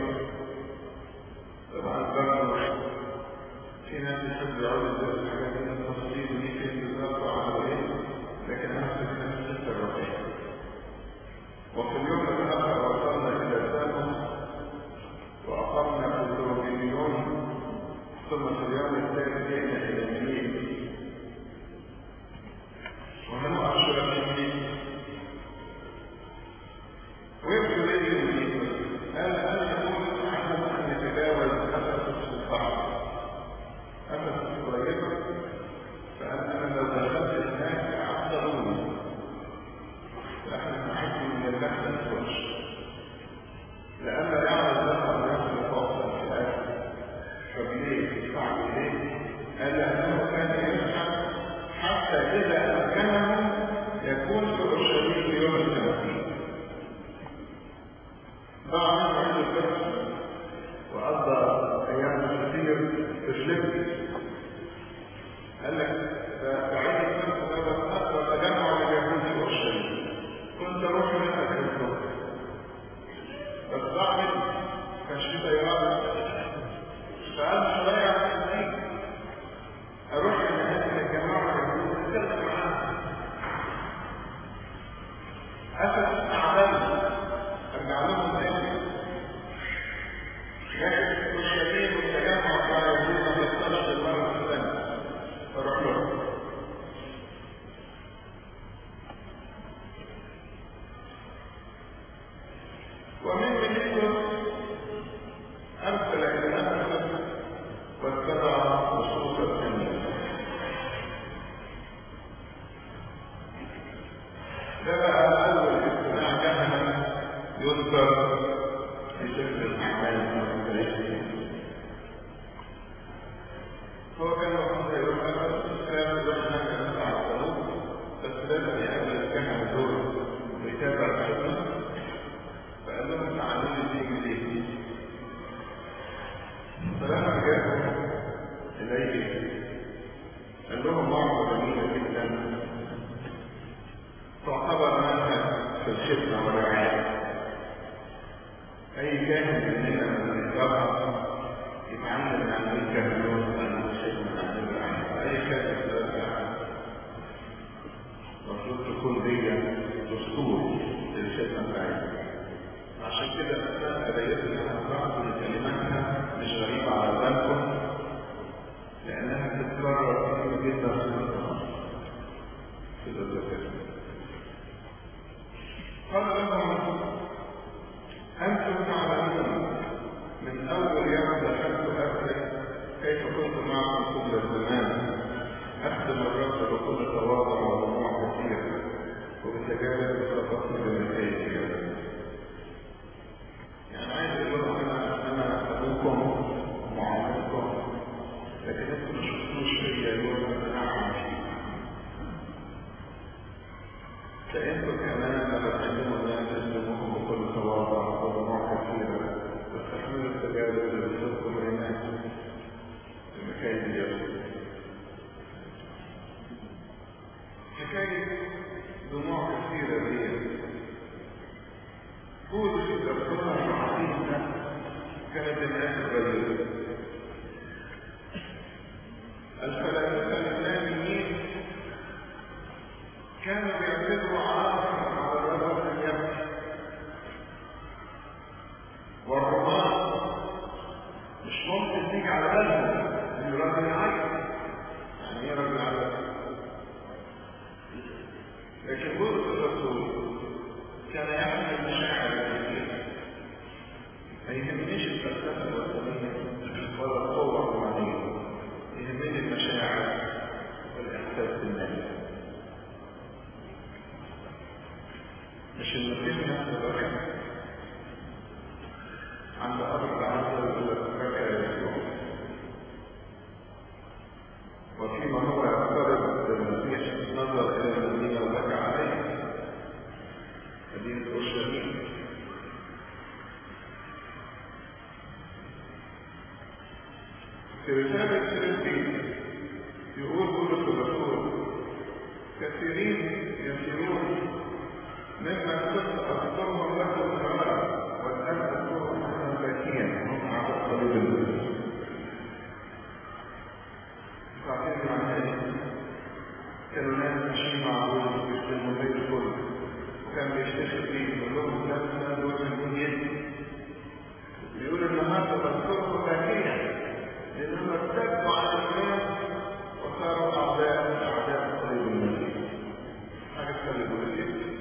طبعا برضه في ناس يحب يقعدوا يدرسوا الحاجات دي التفاصيل دي فين بالظبط وعملوا ايه لكن انا في نفس السته الرئيسيه وفي اليوم الاخر وصلنا الى ساموس واقمنا في الروبيليون ثم في اليوم الثالث جئنا الى النيل وهنقف شويه في النيل ويبدو لي النيل قال انا يقول احنا ان نتجاوز افسس في البحر افسس قريبه فقال انا لو دخلت هناك اعذروني فاحنا نحب من اللحم الفرش لألا يعرض له الناس الفاصل في الآخر فبليه صعب إليه قال لأنه تسلمت قال لك ده ده عيد الفصح ده ده اكبر تجمع لليهود في اورشليم كنت اروح هناك الفصح بس ضاع مني ما كانش في طيارات فقال شويه على الدين اروح هناك الجماعه اليهود اتكلم معاهم اسد اعلام ارجع لهم تاني لكن اورشليم والتجمع بتاع اليهود ما بيحصلش المره الثانيه فروح لهم ومن منكم أرسل إلى أنفس واتبع نصوص الكنيسة ده بقى أول اجتماع كهنة يذكر في سفر الأعمال والتاريخ هو كان وقت يوم أنفس كان رحنا كنسة على الصلوب بس لازم يقابل الكهنة دول ويتابع الخدمة فقال لهم تعالوا لي تيجي ليه فلما جاءوا إليه قال لهم وعظة جميلة جدا تعتبر منهج في الخدمة والرعاية أي كاهن مننا من الإدارة يتعامل مع الكهنوت عن الخدمة عن الرعاية أي كاهن في الإدارة المفروض تكون دي دستور للخدمة بتاعتنا عشان كده الأسماء قريتنا بعض من كلماتها مش غريبة على بالكم لأنها بتتكرر كتير جدا في القرآن في الأذكار قال لهم أنتم تعلمون من أول يوم دخلت أبدا كيف كنت معكم كل الزمان أخدم الرب بكل تواضع ودموع كثيرة وبتجارب وصفتني بالنتائج يعني عايز اقول لهم انا انا ابوكم ومعاملكم لكن انتم ما شفتوش فيا يوم انا اعمل فيه فانتم كمان لما تعلموا الناس تسلموهم بكل تواضع ودموع كثيره تستحملوا التجارب اللي بتصيبكم هناك المكاين اليوم حكايه دموع كثيره دي بولس الرسول العظيم ده كانت الناس قليلة الفلاسفة الإسلاميين كانوا بيعتبروا علامة على الرجل أن يبكي والرهبان مش ممكن تيجي على بالهم ان الراجل يعيط يعني ايه راجل يعيط لكن بولس الرسول كان يحمل مشاعر كثيرة ما يهمنيش الفلسفة الوثنية ولا القوة الرومانية يهمني المشاعر والإحساس بالناس مش المسيح نفسه بكى عند قبر العزة يقول لك بكى يسوع وفيما هو يقترب بالمسيح نظر إلى المدينة وبكى عليه مدينة أورشليم في رسالة فيليبي يقول بولس الرسول كثيرين يسيرون ممن كنت أذكرهم لكم مرارا والآن أذكرهم أنا باكيا هم على الصليب المسيح تعطيني معنى إيه؟ كانوا ناس ماشيين مع بولس بيخدموا زي الفل وكان بيفتخر بيه يقول لهم الناس الناس دول من يدي بيقول النهارده بذكركم باكيا لانهم ارتدوا على الناس وصاروا اعداء اعداء الصليب المسيح حاجه تخلي بولس يبكي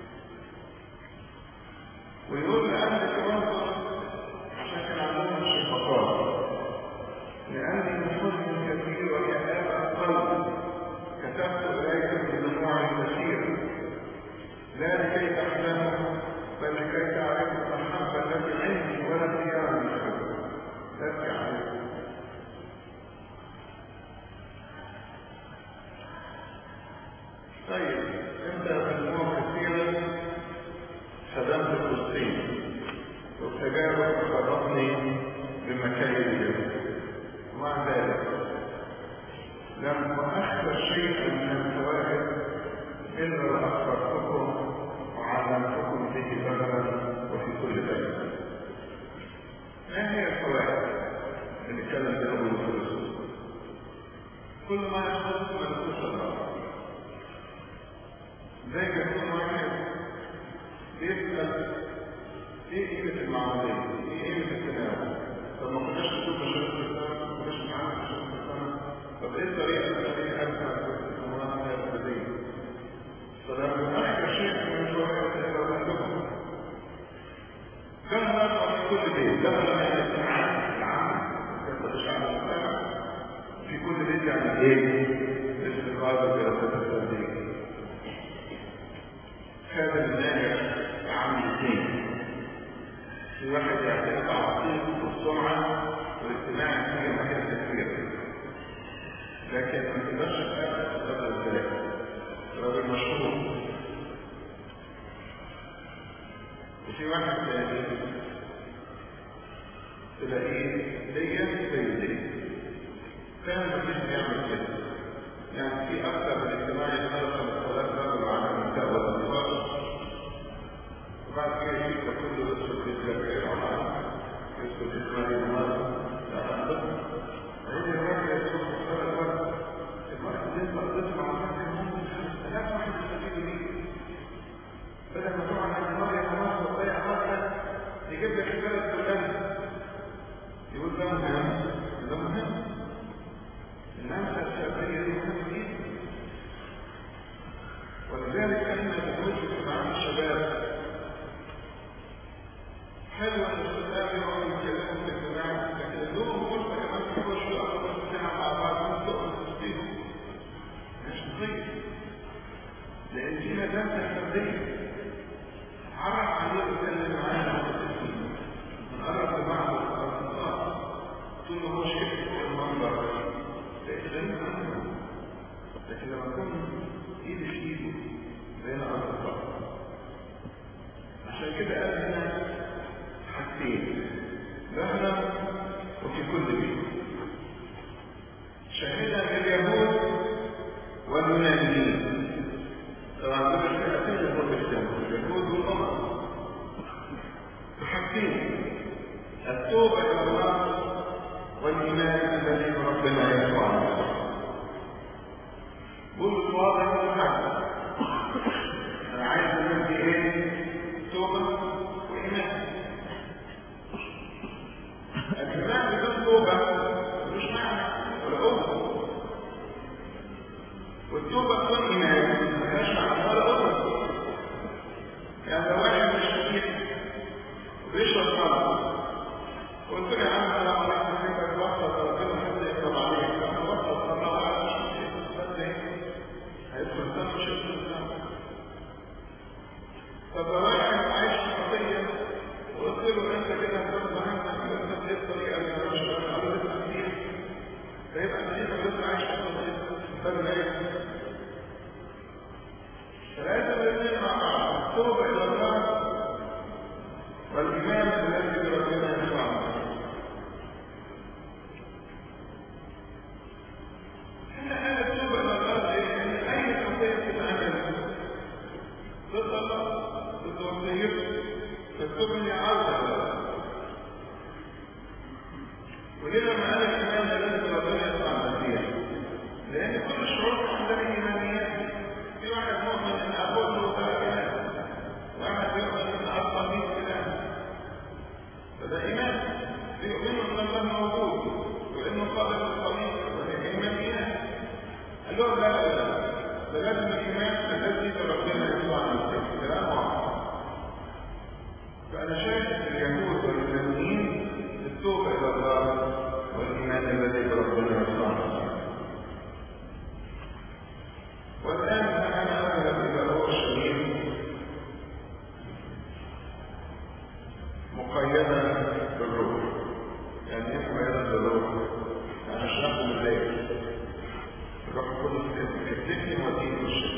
ويقول لأهل كورنثوس عشان كان عندهم الشفقات لأني من حزن كثير وكآبة قلب كتبت إليكم بدموع كثيرة لا لكي تحزنوا بل لكي تعرفوا المحبة التي عندي ولا خيار مثلها تبكي عليكم طيب انت بدموع كثيرة خدمت فلسطين والتجارب خرجتني بمكايد اليوم ومع ذلك لم أؤخر شيئا من الفوائد إلا وأخبرتكم وعلمتكم به بدلا وفي كل بلد. ما هي الفوائد اللي اتكلم بها أبو الرسول؟ كل ما يخص ملكوت الله. زي ما يكون واحد بيسأل ايه قيمة المعمودية؟ ايه قيمة التناول؟ طب ما كناش نشوف مشاهد السنة، ما كناش نتعامل مشاهد السنة، طب ايه الطريقة اللي تخليني ادفع الاموال الحياة الابدية؟ فلم اخر شيء من الفوائد الا وعندكم. كان نقرا في كل بيت، دخل يعني الاجتماعات العامة، كانت الشعب المجتمع في كل بيت يعني ايه؟ الاستقرار والدراسات الفردية. هذا الناجح عامل اثنين في واحد يعتمد على الصيت والسمعة والاجتماع في مكان كثير لكن ما تقدرش تقابل الراجل ازاي راجل مشهور وفي واحد تاني تلاقيه ليا زي ليا كان مفيش بيعمل كده يعني في اكثر من اجتماع يتنظم ثلاث رجل على النساء والاطفال وبعد كده يجي كله يدخل في الجبهه العمال يدخل في اسماعيل النهار لا عندهم عيد الراجل يدخل في صلاه الوقت الوقت اللي انت قضيته مع الراجل ممكن 5000 واحد يستفيدوا بيه بدل ما تقعد على النار يا نهار وتضيع وقتك يجيب لك البلد كلها يقول ده مهم ده مهم النمسا الشعبيه دي مهمه جدا ولذلك احنا بنقول في اجتماعات الشباب حلو ان الشباب يقعدوا يتكلموا في الاجتماع لكن لهم فرصه كمان يخشوا اكثر ساعه مع بعض ويبداوا يستفيدوا مش نظيف لان دي مدامه فرديه عرف عليه ويتكلم معاه نقرب لبعض الاصدقاء طول ما هو شايف المنظر بقيت غريب عنه لكن لما اكون ايدي في ايده بين اصدقاء عشان كده قال هنا حاجتين مهلا وفي كل بيت شهد اليهود واليونانيين طبعا دول الفئتين اللي هو الاسلام اليهود والامم بحاجتين التوبه الى الله والايمان الذي بربنا يسوع المسيح بولس واضح ومحدد انا عايز الناس دي ايه توبه وايمان الايمان بدون توبه ملوش معنى ولا قوه والتوبه بدون ايمان ملهاش معنى ولا قوه يعني لو واحد مش شريك وبيشرب خمر قلت له يا عم السلام عليكم كيف توصل ربنا حتى يقرب عليك لما توصل الله على مش هيدخل الدم مش هيدخل الدم طب لو واحد عايش في خطيه وقلت له انت كده هتاخد عنك وانت ايه الطريقه اللي مالهاش دم قالوا لي تنسيق فيبقى نسيت لسه عايش في خطيه استنى ايه فلازم الاثنين مع بعض التوبه الى الله والايمان الذي بربنا يسوع المسيح هنا قال التوبه الى الله ايه؟ ان اي خطيه تتعمل ضد الله ضد وصيته مكتوب اني عاوز وليه لما قال الايمان الذي بربنا يسوع المسيح؟ لان كل الشعوب عندها ايمانيات في واحد مؤمن ان ابوه له اله واحد يؤمن ان اصلا مين اله فده ايمان بيؤمنوا ان الله موجود وانه قادر للطريق وهي ايمانيات قال لهم لا لا لا ده لازم الايمان الذي بربنا يسوع المسيح كلام واحد فانا شايف اليهود واليونانيين التوبه الى الله والايمان الذي بربنا يسوع المسيح والآن أنا أذهب إلى أورشليم مقيدة بالروح يعني إيه مقيدة بالروح؟ يعني أشرحه بالليل الروح القدس كتبني وديني الشيء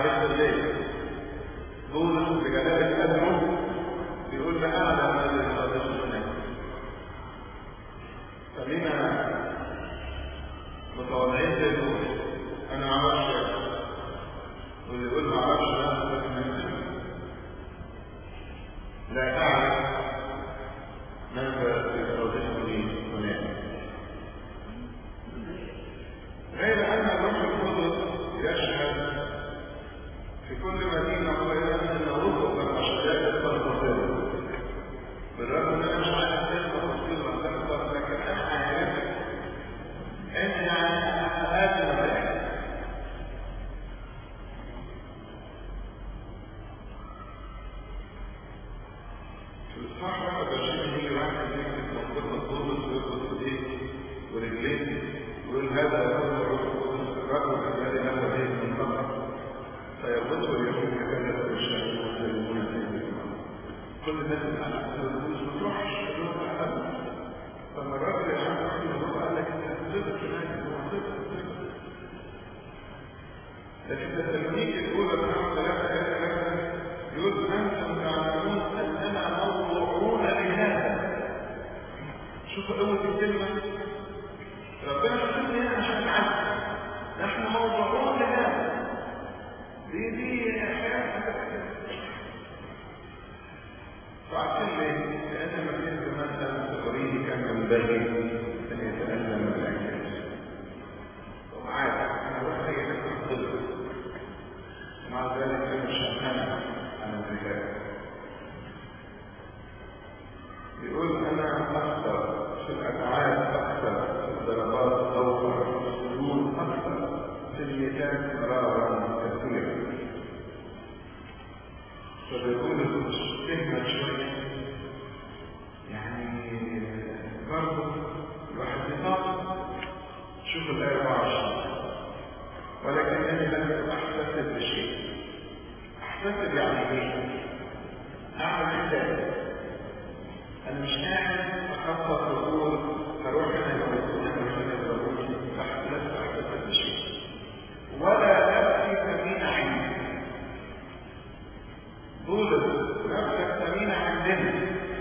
عليه الليل بولس بجلالة قدره بيقول لا أعلم ما الذي يحدث هناك خلينا متواضعين زي بولس أنا ما أعرفش واللي يقول ما أعرفش ده لازم لا أعلم ماذا يحدثني هناك غير أن الروح القدس يشهد في كل مدينة وغيرها أن رزق المشهدات تنتصر بالرغم أن أنا مش عارف إيه التفاصيل ولا تحصل لكن أنا عارف إن يعني هذه الرحلة في الإصحاح 21 يجي واحد يمسك منطقة الطولس ويربط إيديه ورجليه ويقول هذا هو الروح القدس الرجل الذي له يديه من قبل فيربطه اليهود كذلك والشام ويسلمون سيدنا كل الناس اللي على حساب الفلوس ما تروحش تروح على فلما الراجل اللي عنده رحمه الله قال لك انت هتضرب كمان هو هتضرب لكن تسالونيك الاولى بتاع ثلاثه ايه ثلاثه يقول انتم تعلمون اننا موضوعون لهذا شوفوا اول الكلمه ربنا خلقنا هنا عشان نعلم نحن موضوعون لهذا دي دي حاجات فعشان ليه؟ لأن المسيح مثلا أريد كان ينبغي أن يتألم من الأجل وعاد أنا وحي لك الظلم ومع ذلك أنا شمعنا عن الذكاء يقول أنا أكثر في الأفعال أكثر في الضربات أوفر في السجود أكثر في الميزان مرارا كثيرا فبيقول تهمة شوية يعني برضه الواحد يطاق شوف الآية 24 ولكنني لم أحتسب بشيء أحتسب يعني إيه؟ أعمل حساب أنا مش قاعد أخطط وأقول هروح هنا يضربوني هروح هنا يضربوني لست أحتسب بشيء ولا نفسي ثمين عندي بولس نفسك ثمينة عندنا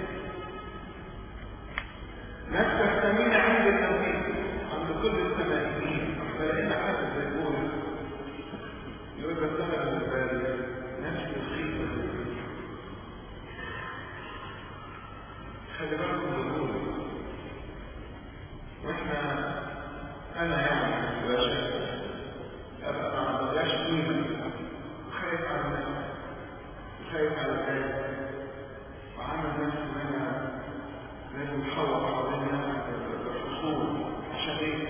نفسك ثمينة عند التوحيد عند كل الثمانين احنا لقينا حد زي بولس يقول بس انا بالنسبة لي نفسي رخيصة خلي بالكم من بولس واحنا انا يعني لا شك ابقى ما عندهاش قيمة خايف على الناس خايف على الناس وعامل نفسي ان انا لازم احوط حوالين الحصول عشان ايه؟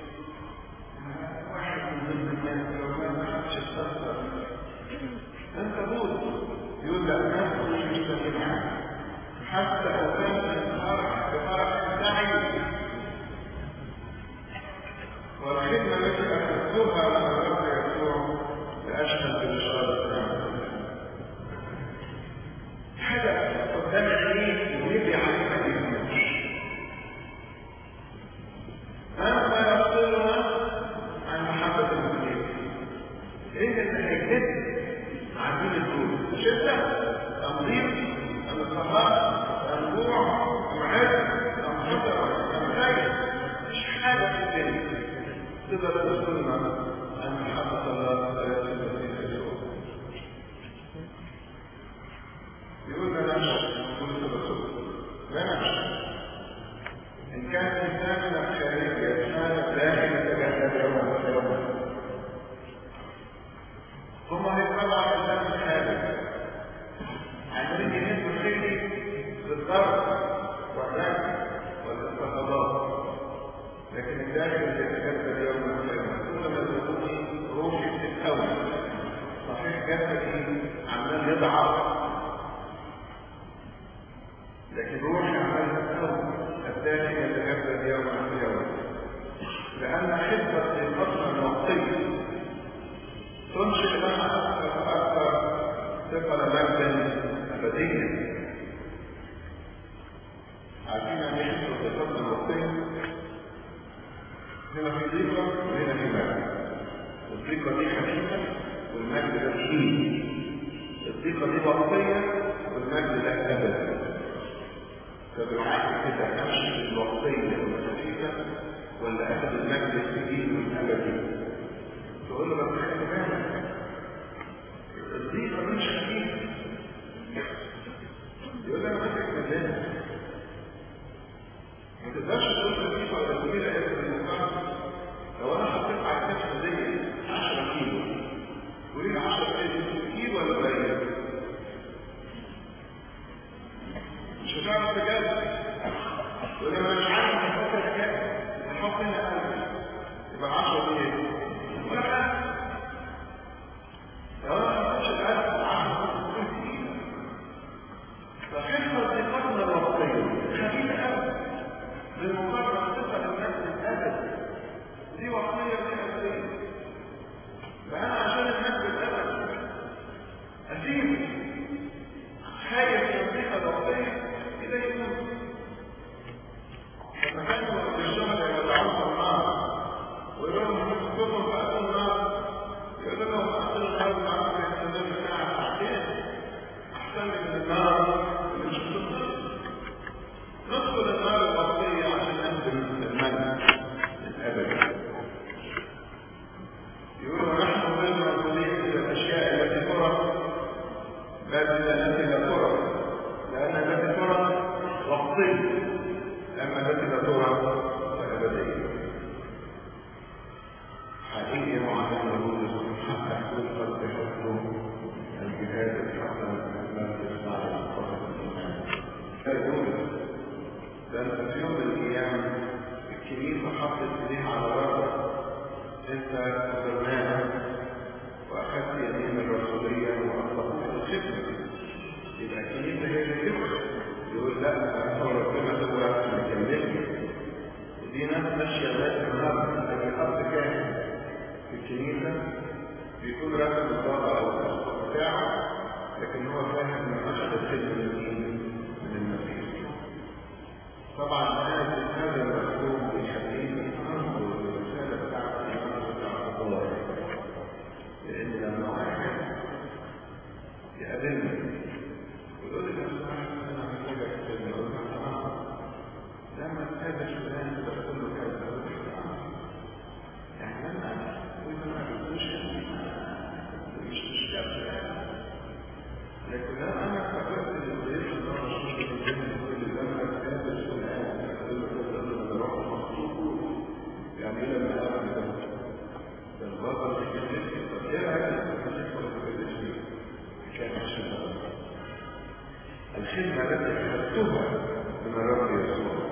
واحد من ضمن الناس لو ما حدش يستخسر انت بول يقول لا الناس مش مستخدمها حتى لو كان الفرح بفرح سعيد والخدمة التي أخذتها على الرب يسوع لأشهد بالإشارة السلام حدث قدام عينيه ويدي على ما ماذا يفصلنا عن محبة المسيح؟ ايه اللي هيجد عايزين الدول؟ شدة؟ تنظيم؟ الاضطهاد؟ الجوع؟ العز؟ الخطر؟ الخير؟ مش حاجة في الدنيا تقدر تفصلنا عن محبة الله ويسوع المسيح يسوع يقول لا نمشي يقول الرسول لا نمشي إن كان إنسان من الخارج يتحارب داخل يتجاهل يوما فيوما ثم يطلع إنسان من الخارج عمالين يهدوا الخير بالضرب والرجم والاضطهادات لكن الداخل يتجدد يوما فيوما كل ما يقولني روحي بتتكون صحيح جسدي عمال يضعف لكن روحي عمال تتكون الداخل يتجدد يوما فيوما لأن خدمة الفترة الوقتية تنشئ لنا أكثر وأكثر ثقل مجدا أبديا عارفين أن خدمة الفترة الوقتية هنا في ضيقة وهنا في مجد الضيقة دي خفيفة والمجد ده مش الضيقة دي وقتية والمجد ده أبدا فبالعكس كده أمشي في الوقتية والخفيفة ولا أخذ المجد الثقيل والأبدي تقول له بس خلي بالك الضيقة مش خفيفة يقول انا ماسك ميزان ما تقدرش تقول خفيفه ولا ثقيله يا ابن المقام لو انا حطيت على الكتف دي 10 كيلو وليه 10 كيلو تقيل ولا قليل؟ مش هتعرف تجاوب يقول انا مش عارف احط كام احط هنا 1000 يبقى 10 ايه؟ ولا حاجه لو انا ما حطيتش ال 1000 10 فحفظ ثقتنا الوقتية خفيفة أوي لمجرد ثقة النفس الأبد دي وقتية ودي أبدية فأنا عشان النفس الأبد أسيب خايف من الثقة الوقتية إذا يموت لما كانوا الشهداء يولعون النار ويقولوا لهم تكتبوا فأتوا النار يقولوا لهم أتوا النار بعد ما يستمر ساعة ساعتين أحسن من النار ندخل النار الوقتية عشان نهدم المنع الأبدي يقولوا نحن غير مرسولين إلى الأشياء التي ترى بل إلى التي لا ترى لأن التي ترى وقتية أما التي لا ترى فأبدية حقيقي معلم بولس حتى يكون قد بحكم الجهاد الحسن الذي يصنع القصد الإيمان بولس لأن في يوم من الأيام الكنيسة حطت إيديها على راسك أنت قدرناها وأخذت يمين الرسولية وأطلقت الخدمة يبقى الكنيسة هي اللي تفرق يقول لا هو ربنا هو اللي كملني ودي ناس ماشية لغاية النهارده لكن الأب كان في الكنيسة بيكون راكب البابا أو الأسقف بتاعه لكن هو فاهم إنه أخذ الخدمة من مين؟ من المسيح طبعا هذا هذا المفهوم بيخليني انظر للرساله بتاعت الامام بتاع الله لان لما واحد يقابلني ويقول لي لو سمحت انا محتاجك في اقول له اه لما تقابل فلان تبقى تقول له كذا اقول له اه يعني انا واذا ما قابلتوش مش مشكله لكن لو انا فكرت ان الضيف الله مش مش لما تقابل فلان تقول له كذا اقول له انا بروح مخطوط يعني ايه لما اقابل ده؟ ده البابا اللي كلمني طب ايه رايك لما تكلمني ولا تكلمني؟ كان عشان الخدمة التي أخذتها من الرب يسوع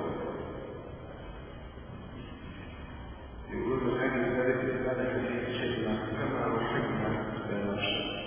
يقول من أجل ذلك لسانك فيه خدمة كما أحبنا لا نشر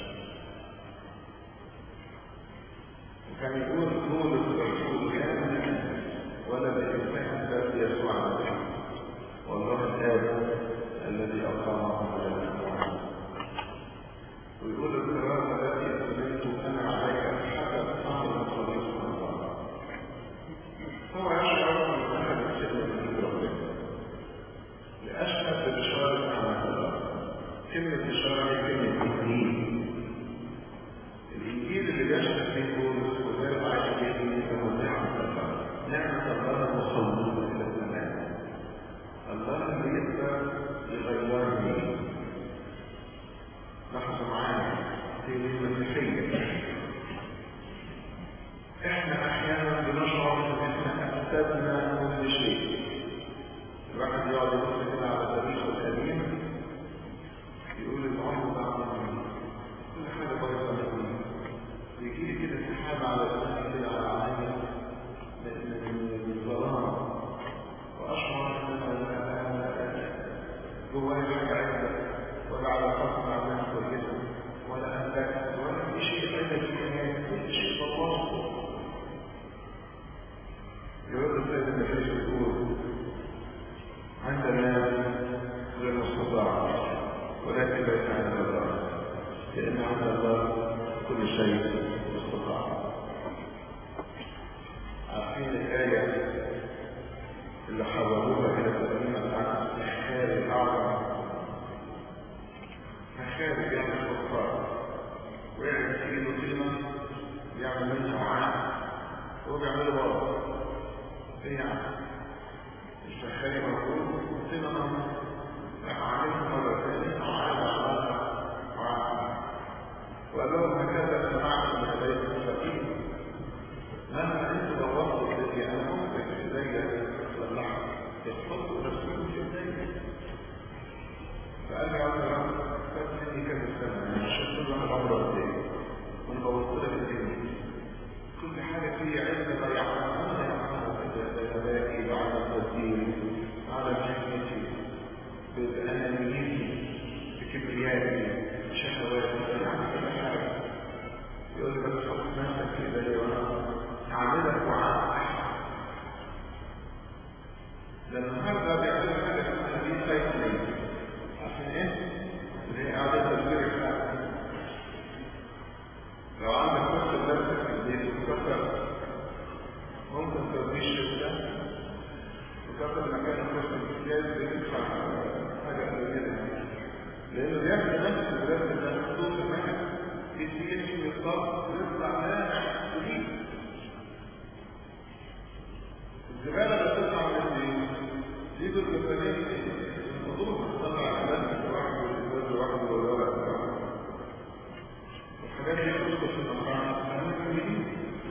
وكان يقول بولس الرسول كان ولا بإنسان ذات يسوع المسيح والله الآب الذي أقامه على الأموات ويقول الكرامة التي أسلمت أنا عليها حسب أمر خليص الله هو يشعر أن أحد الخدمة من ربنا لأشهد ببشارة عن الله كلمة بشارة هي كلمة إنجيل الإنجيل اللي بيشهد فيه بولس وزي عايش فيه هو نعمة الله نعمة الله مخلصة إلى الزمان الله اللي يقدر يغيرني لاحظوا معايا في المسيحية احنا احيانا بنشعر ان احنا افسدنا كل شيء الواحد يقعد يبص كده على تاريخه القديم يقول العمر ده عمل كل حاجه بايظه مني ويجي لي كده سحاب على دماغي كده على عيني من الظلام واشعر ان انا جوايا حاجه عندك ولا على خاصة مع الناس كويسة ولا أنتك ولا في شيء عندك في الحياة كل شيء الله يقول السيد المسيح يقول عندنا غير مستطاع ولكن ليس عند الله لأن عند الله كل شيء مستطاع عارفين الآية اللي حولوها إلى ترجمة بتاعت الخير الأعظم فخارج يعني الكفار ويعرف في ايده كلمة يعمل منها وعاء هو بيعمله برضه ايه يعني السخاري موجود قلت له راح عليهم مرة ثانية وعاد عملها وعاد وقال لهم هكذا سمعت من يديك السقيم مهما انت بوظت الذي انا ممكن في ايديا تصلحها يتحط رسول في ايديا فقال لي عبد الرب فات مني كذا سنة يعني عشان كل واحد عمره قد ايه وانا بوظت لك الدنيا كل حاجة فيه علم لا يعلمها لا يعلمها بذكائي بعد التدبير على حكمتي بأنانيتي بكبريائي شهواتي يعني كل حاجة يقول لي بس حط نفسك في ايدي وانا هعملك وعاء ده النهارده بيعملوا حاجه اسمها ريسايكلينج عشان ايه؟ اللي هي اعاده تدوير الحاجه لو عندك كرسي بلاستيك في البيت وكسر ممكن توديه الشركه وكسر مكان الكرسي الازاز بتدفع حاجه قليله لانه بياخد نفس البلاستيك ده محطوط في مكان بيسير في الصف ويطلع ناجح جديد الزبالة اللي بتطلع من البيت يجوا الزبالين ينفضوها تطلع البلاستيك لوحده والازاز لوحده والورق لوحده والحاجات دي بتدخل في المطاعم تعمل جديد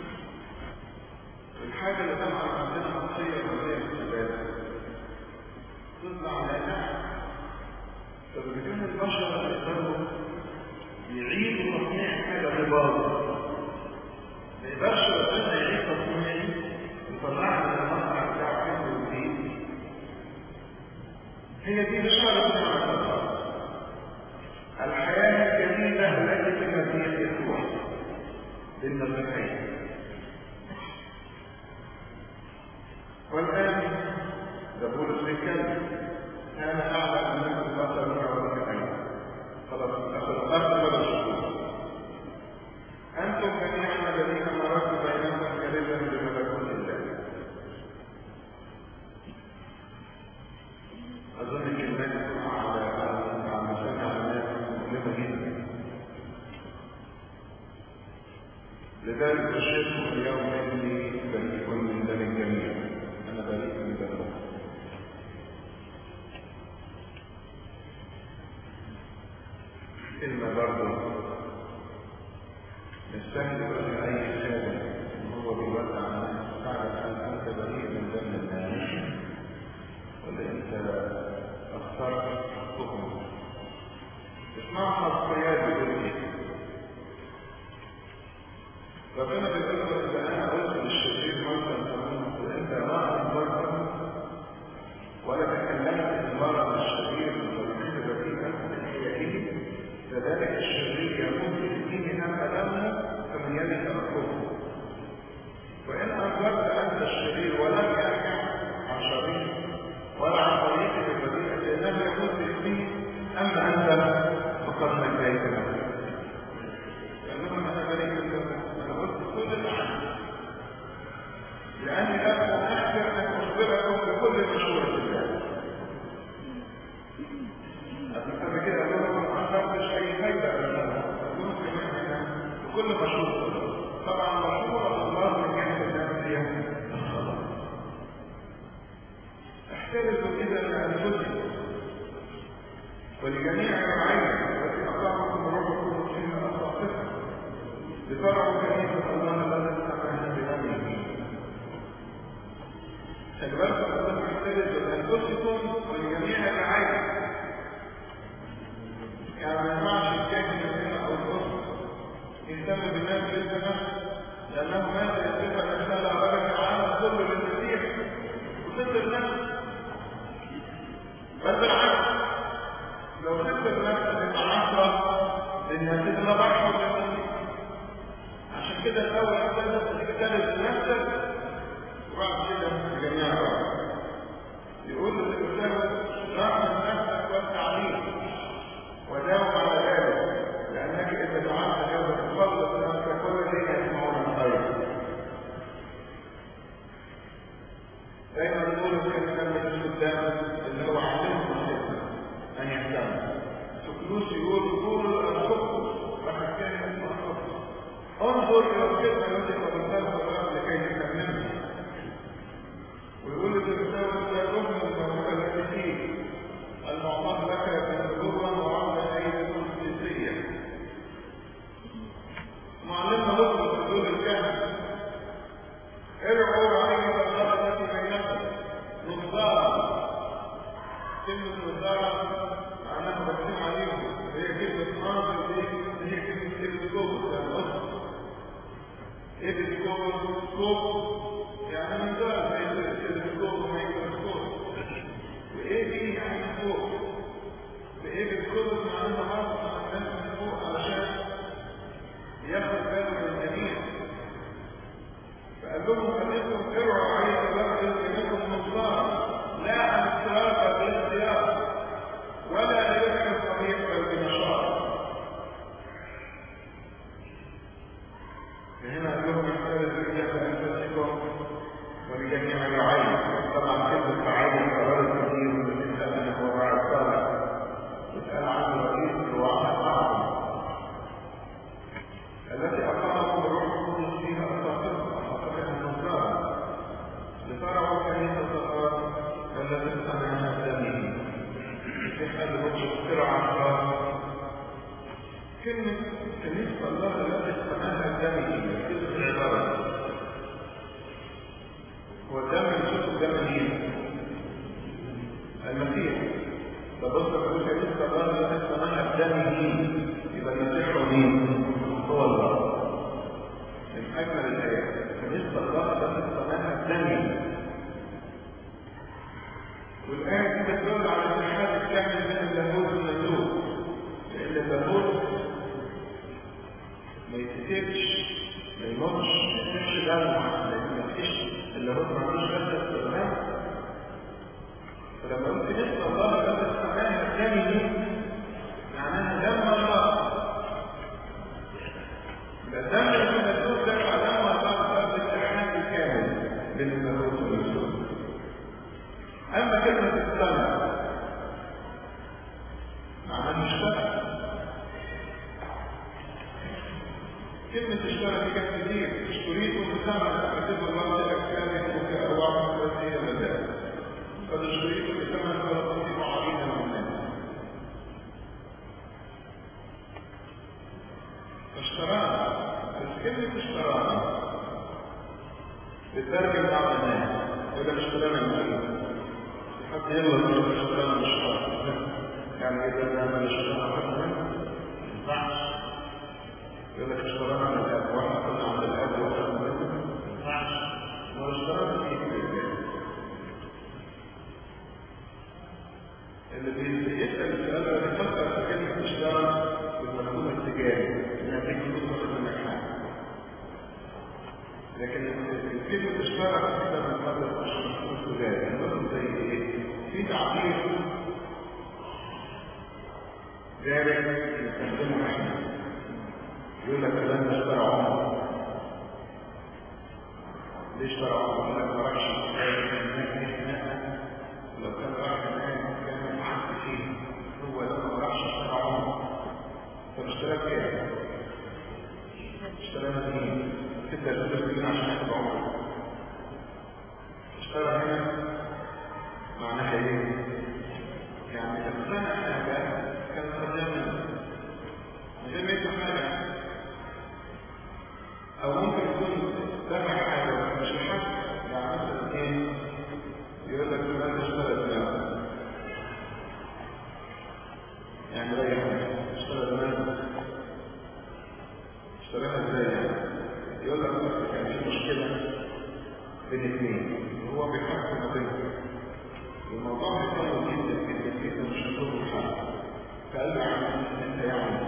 الحاجة اللي طبعا عندنا خاصية وهي الزبالة تطلع ناجحة طب إذا كان البشر يقدروا يعيدوا تصنيع حاجة بباظة ما يقدرش ربنا يعيد تصنيعي ويطلعها من المصنع بتاعه حلو وجديد هي دي بشارة نعمة الله الحياة الجديدة التي في المسيح يسوع للنصرين والآن ده بولس بيتكلم أنا أعلم أنكم تقدرون على العين خلاص أخذ أخذ ولا شكور أنتم جميعا الذين مررت بينكم كرزا بملكوت الله أظن الكلمات تكون على على مسامع الناس مؤلمة جدا لذلك أشهدكم اليوم إني بريء من دم الجميع أنا بريء من دمكم كلمة برضه نستهدف أن أي خادم وهو بيودع الناس تعرف أن أنت بريء من دم الناس ولا أنت أخطرت حقهم اسمعها القيادة بيقول إيه ربنا بيقول له إذا أنا قلت للشرير مرة تموت وأنت ما أنظرت ولا تكلمت بمرض الشرير وتوحيد بريئة هي إيه فذلك الشرير يموت بدينه هم دمه فمن يلي تركه وإن أنظرت أنت الشرير ولم يرجع عن شرير ولا عن طريقه البريئة لأنه يموت باسمه أما أنت فقد نجيت نفسك لأنهم أنا بريء من ذنبه أنا قلت كل اللي عندي لأني لم أحسن أن أخبركم بكل مشورة الله قبل كده أقول لكم ما أخذتش أي فايدة أبدا أقول كمان هنا بكل مشورة طبعا مشورة الله من جهة الناس هي الصلاة احترزوا إذا لأنفسكم ولجميع الرعاية التي أطاعكم ربكم فيها أصابتها لترعوا كنيسة الله التي تقعها بأمره خلي بالكم أنتم احترزوا لأنفسكم ولجميع الرعاية يعني ما ينفعش الكاهن مننا أو الأسرة يهتم بالناس جدا لأنه ماذا يتبع الرسالة بركة العالم كله للمسيح وخسر نفسه بل بالعكس لو خسر نفسه تبقى عشرة لأنها تبقى بحر للمسيح عشان كده الأول أحسن تجتلد نفسك وبعد كده جميع الرعب يقول للمساوي رحم نفسك والتعليم وداوم على ذلك لأنك إذا فعلت هذا تخلص نفسك كل الذين يسمعون الخير دايما نقول كان كلمة قدام اللي هو علمهم الخدمة أن يهتم سكنوس يقول قولوا لأنفسكم فقد كان أنفسكم انظر إلى الخدمة ميكروسكوب يعني منظار زي التلسكوب وميكروسكوب وايه دي يعني من فوق وايه بالكود معناها مرض على الناس من فوق علشان ياخد باله من الجميع فقال لهم خليكم اوعوا عايز الله يلزمكم نصارى لا عن اضطرار بالاختيار ولا ليبحث الطريق بل بنشاط فهنا قال لهم احتاج الرجال لانفسكم ولجميع الرعاية طبعا كلمة رعاية قرار كثير والإنسان أنه هو راعي صالح يسأل عنه رئيس الرعاة الأعظم التي أقامكم الروح القدس فيها أساطيركم أساطيرها النصارى لترعوا كنيسة الله التي اقتنعها دمه في حد وجه اخترع كلمة كنيسة الله التي اقتنعها دمه كلمة العبارة هو الدم يشوف الدم مين؟ المسيح فبص يقول كنيسة الله التي اقتنعها بدمه يبقى المسيح هو مين؟ هو الله من أجمل الآيات كنيسة الله التي اقتنعها بدمه والآية دي بتدل على الاتحاد الكامل بين اللاهوت والناسوت لأن اللاهوت ما يتسيبش ما يموتش ما يسيبش دمه لأن ما فيش اللاهوت ما عندوش غسل استخدام فلما قلت نسبة الله التي استخدامها الدم معناها دم الله الدم اللي في الناسوت ده دم الله بسبب الاتحاد الكامل بين اللاهوت والناسوت أما كلمة السنة معناها اشتغل كلمة اشتغل دي كانت كتير اشتريته بثمن فكتب الله لأجسادكم كأرواح التي هي بدائل قد اشتريته بثمن فلا تطيع عبيدا من الناس فاشترانا بس كلمة اشترانا بتترجم بعض الناس يقول لك اشترانا من حد يغلط يقول اشترانا مش شرط يعني اذا ده من اشترانا حد منه ما ينفعش يقول لك اشترانا من الاب واحنا كنا عند الاب واحنا منه ما ينفعش هو اشترانا في اللي بيسأل السؤال ده بيفكر في كلمة اشترى بالمفهوم التجاري انها تيجي تطلق منك حاجة لكن الكلمة اشترى كده من قبل المفهوم التجاري المفهوم زي ايه؟ في تعبير دارج نستخدمه احنا يقول لك فلان اشترى عمر ليه اشترى عمر؟ يقول لك ما راحش لو كان راح هناك كان محس فيه هو لما ما راحش اشترى عمر طب اشترى كام؟ اشترى مين؟ تبدا تدرس مين عشان ياخد عمر اشترى هنا معناها ايه؟ يعني اقتنع حاجه كان خدها منه من غير ما يدفع حاجه او ممكن يكون دفع حاجه بس مش حاجه يعني مثلا ايه؟ يقول لك فلان اشترى دماغ يعني ريح اشترى دماغ اشتراها ازاي يعني يقول لك بس كان في مشكله بين اثنين وهو بيحكم ما بينهم والموضوع بيطول جدا جدا جدا مش هتوصل لحل فقال له عم انت يعني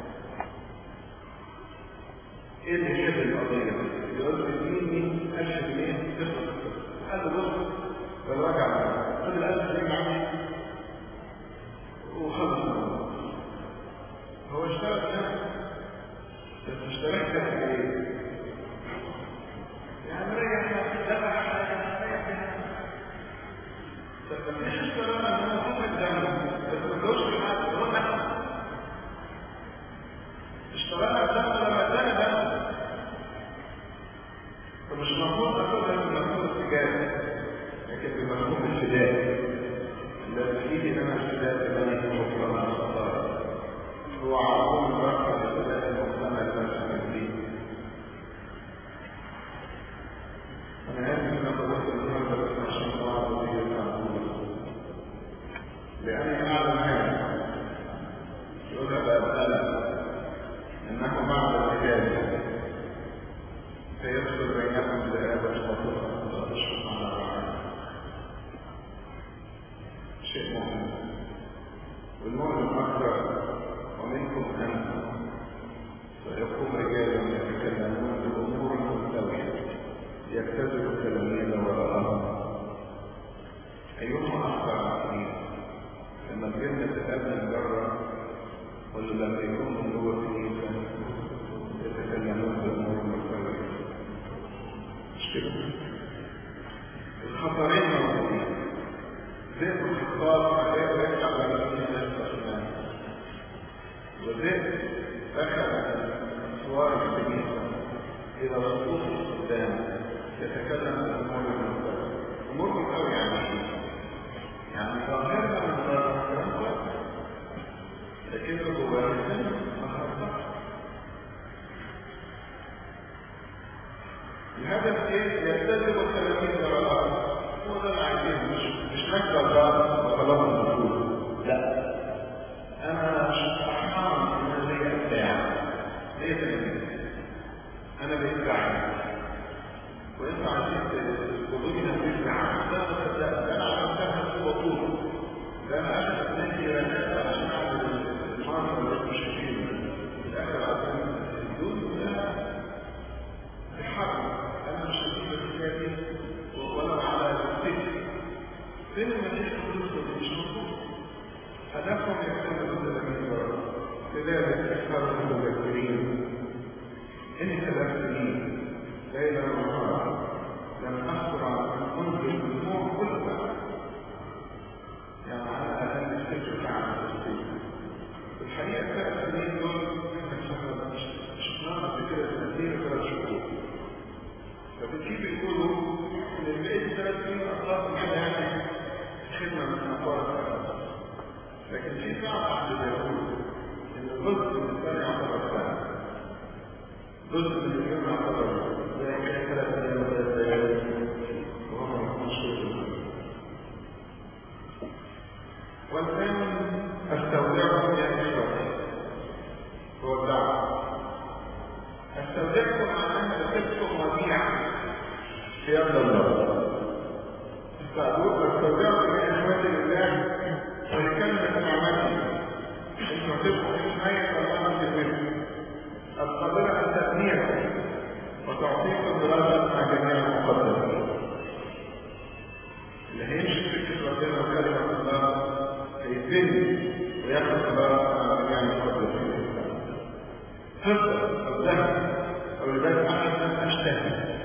ايه اللي يحل القضيه دي؟ يقول له اديني 1000 جنيه تخلص قال له بص والوجع خد الألف جنيه معاك وخلص الموضوع هو اشترى بنفسه بس اشتراك ده ايه؟ يعني ريح دفع حاجة ريح طب مفيش اشترانا ان هو فقد دم بس ما تقولش حاجة هو نفسه اشترانا الدم لما ادانا دم فمش المفروض ناخدها من المفروض التجاري لكن بمفهوم الفداء الذي فيه لنا الفداء بمن هو الله الخطايا هو عظيم البركه لفداء المجتمع المسلم الدين انا اسف ان قلت النهارده بس عشان بعض وزير لاني اعلم هذا يذهب ابدا انه بعد الرجال سيدخل بينكم الهدف ايه؟ يلتزم التلاميذ وراءه هو ده اللي عايزينه مش مش نكره الله وخلاص الدخول لا انا مش فرحان ان انا ليا ابداع ليا تلاميذ انا بقيت داعي وانتوا عايزين تقولوا لي هتفرق عنه ده انا صدقت انا عملتها في بطوله ده انا اخذت مني رنات عشان اعمل المنظر اللي انتوا شايفينه في الاخر عشان الدود ده بحرب انا مش هجيب الحكايه دي ولو على السجن فين المسيح القدس مش موجود هدفهم يكتبوا التلاميذ بره لذلك اختاروا المذكرين اني ثلاث سنين ليلا ونهارا لم احصل على ان انزل الدموع كل وقت يعني على الاقل ست ساعات في الحقيقه الثلاث سنين دول احنا شفناهم قبل كده سنتين وثلاث شهور فبتجيب يقولوا ان بقيت ثلاث سنين اطلقوا كده يعني خدمه من اطوار لكن في بعض اهل اليهود ان جزء من الثاني يعتبر سنه جزء من اليوم يعتبر زي كده ثلاث ايام وثلاث ليالي وهم ما يكونوش والآن استودعكم يا إخوتي هو الدعوة استودعكم معناها لقيتكم وديعة في يد الله استودعكم يا إخوتي لله ولكلمة نعمته انتم تبقوا في حماية الله في البيت القادرة أن تأميركم وتعطيكم دراسة مع جميع المقدسين اللي هيمشي في فكرة ربنا وكلمة الله هيتبني وياخد دراسة مع جميع المقدسين فضة أو ذهب أو لباس أحسن أشتهي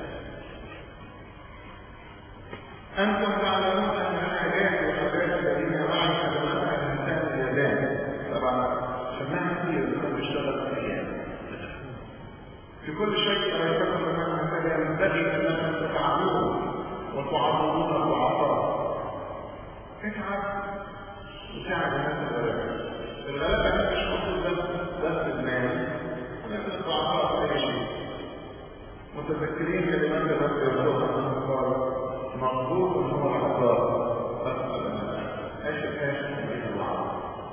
أنتم تعلمون أن الحاجات والحاجات الذين معي خدمتها الإنسان الياباني طبعا سماها كتير لما بيشتغل في الأيام في كل شيء أريتكم بما مثلا ينبغي أنكم تفعلوه وتعرضون الضعفاء اتعب وساعد الناس الغلابة الغلابة دي مش مقصود بس بس المال ولكن الضعفاء في أي شيء متذكرين كلمات الرب يقولها عنه قال مقبول هو الحضار آسف آسف من الوعظ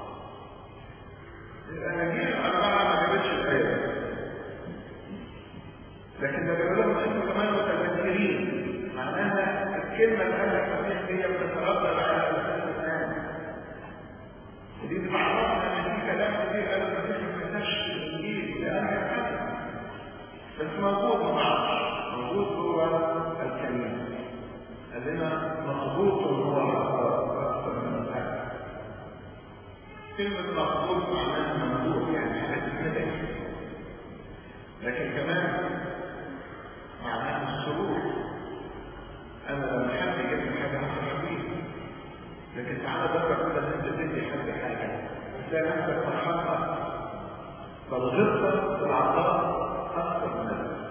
الأناجيل الأربعة ما جابتش الآية لكن لما يقول لهم انتم كمان متذكرين معناها الكلمه اللي قالها المسيح هي بتتردد على لسان الان ودي بتعرفنا ان في كلام كتير قال المسيح ما كتبش الانجيل لان يتحدث بس موجود ما بعرفش موجود جوه الكلمه قال لنا مخبوط هو الاخبار اكثر من الحاجه كلمه مخبوط معناها ممدوح يعني حاجه كده لكن كمان معناه السرور انا لما حد يجيب لي حاجه افرح بيها لكن تعالى بكره كده ان انت تدي حد حاجه تلاقي نفسك فرحان اكتر فالغبطه بالعطاء اكثر من الناس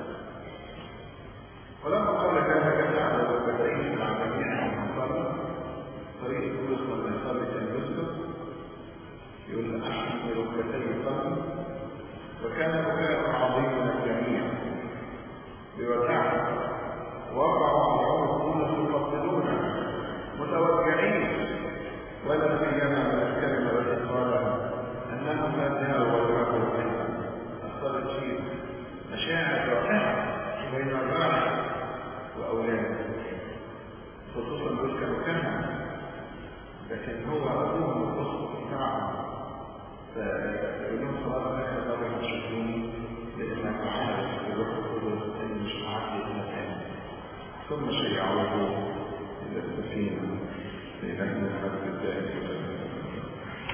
ولما قال ذلك جعل الركبتين مع جميع المصلي طريق الفلوس لما يصلي كان يسكت يقول احمد ركبتي القلب وكان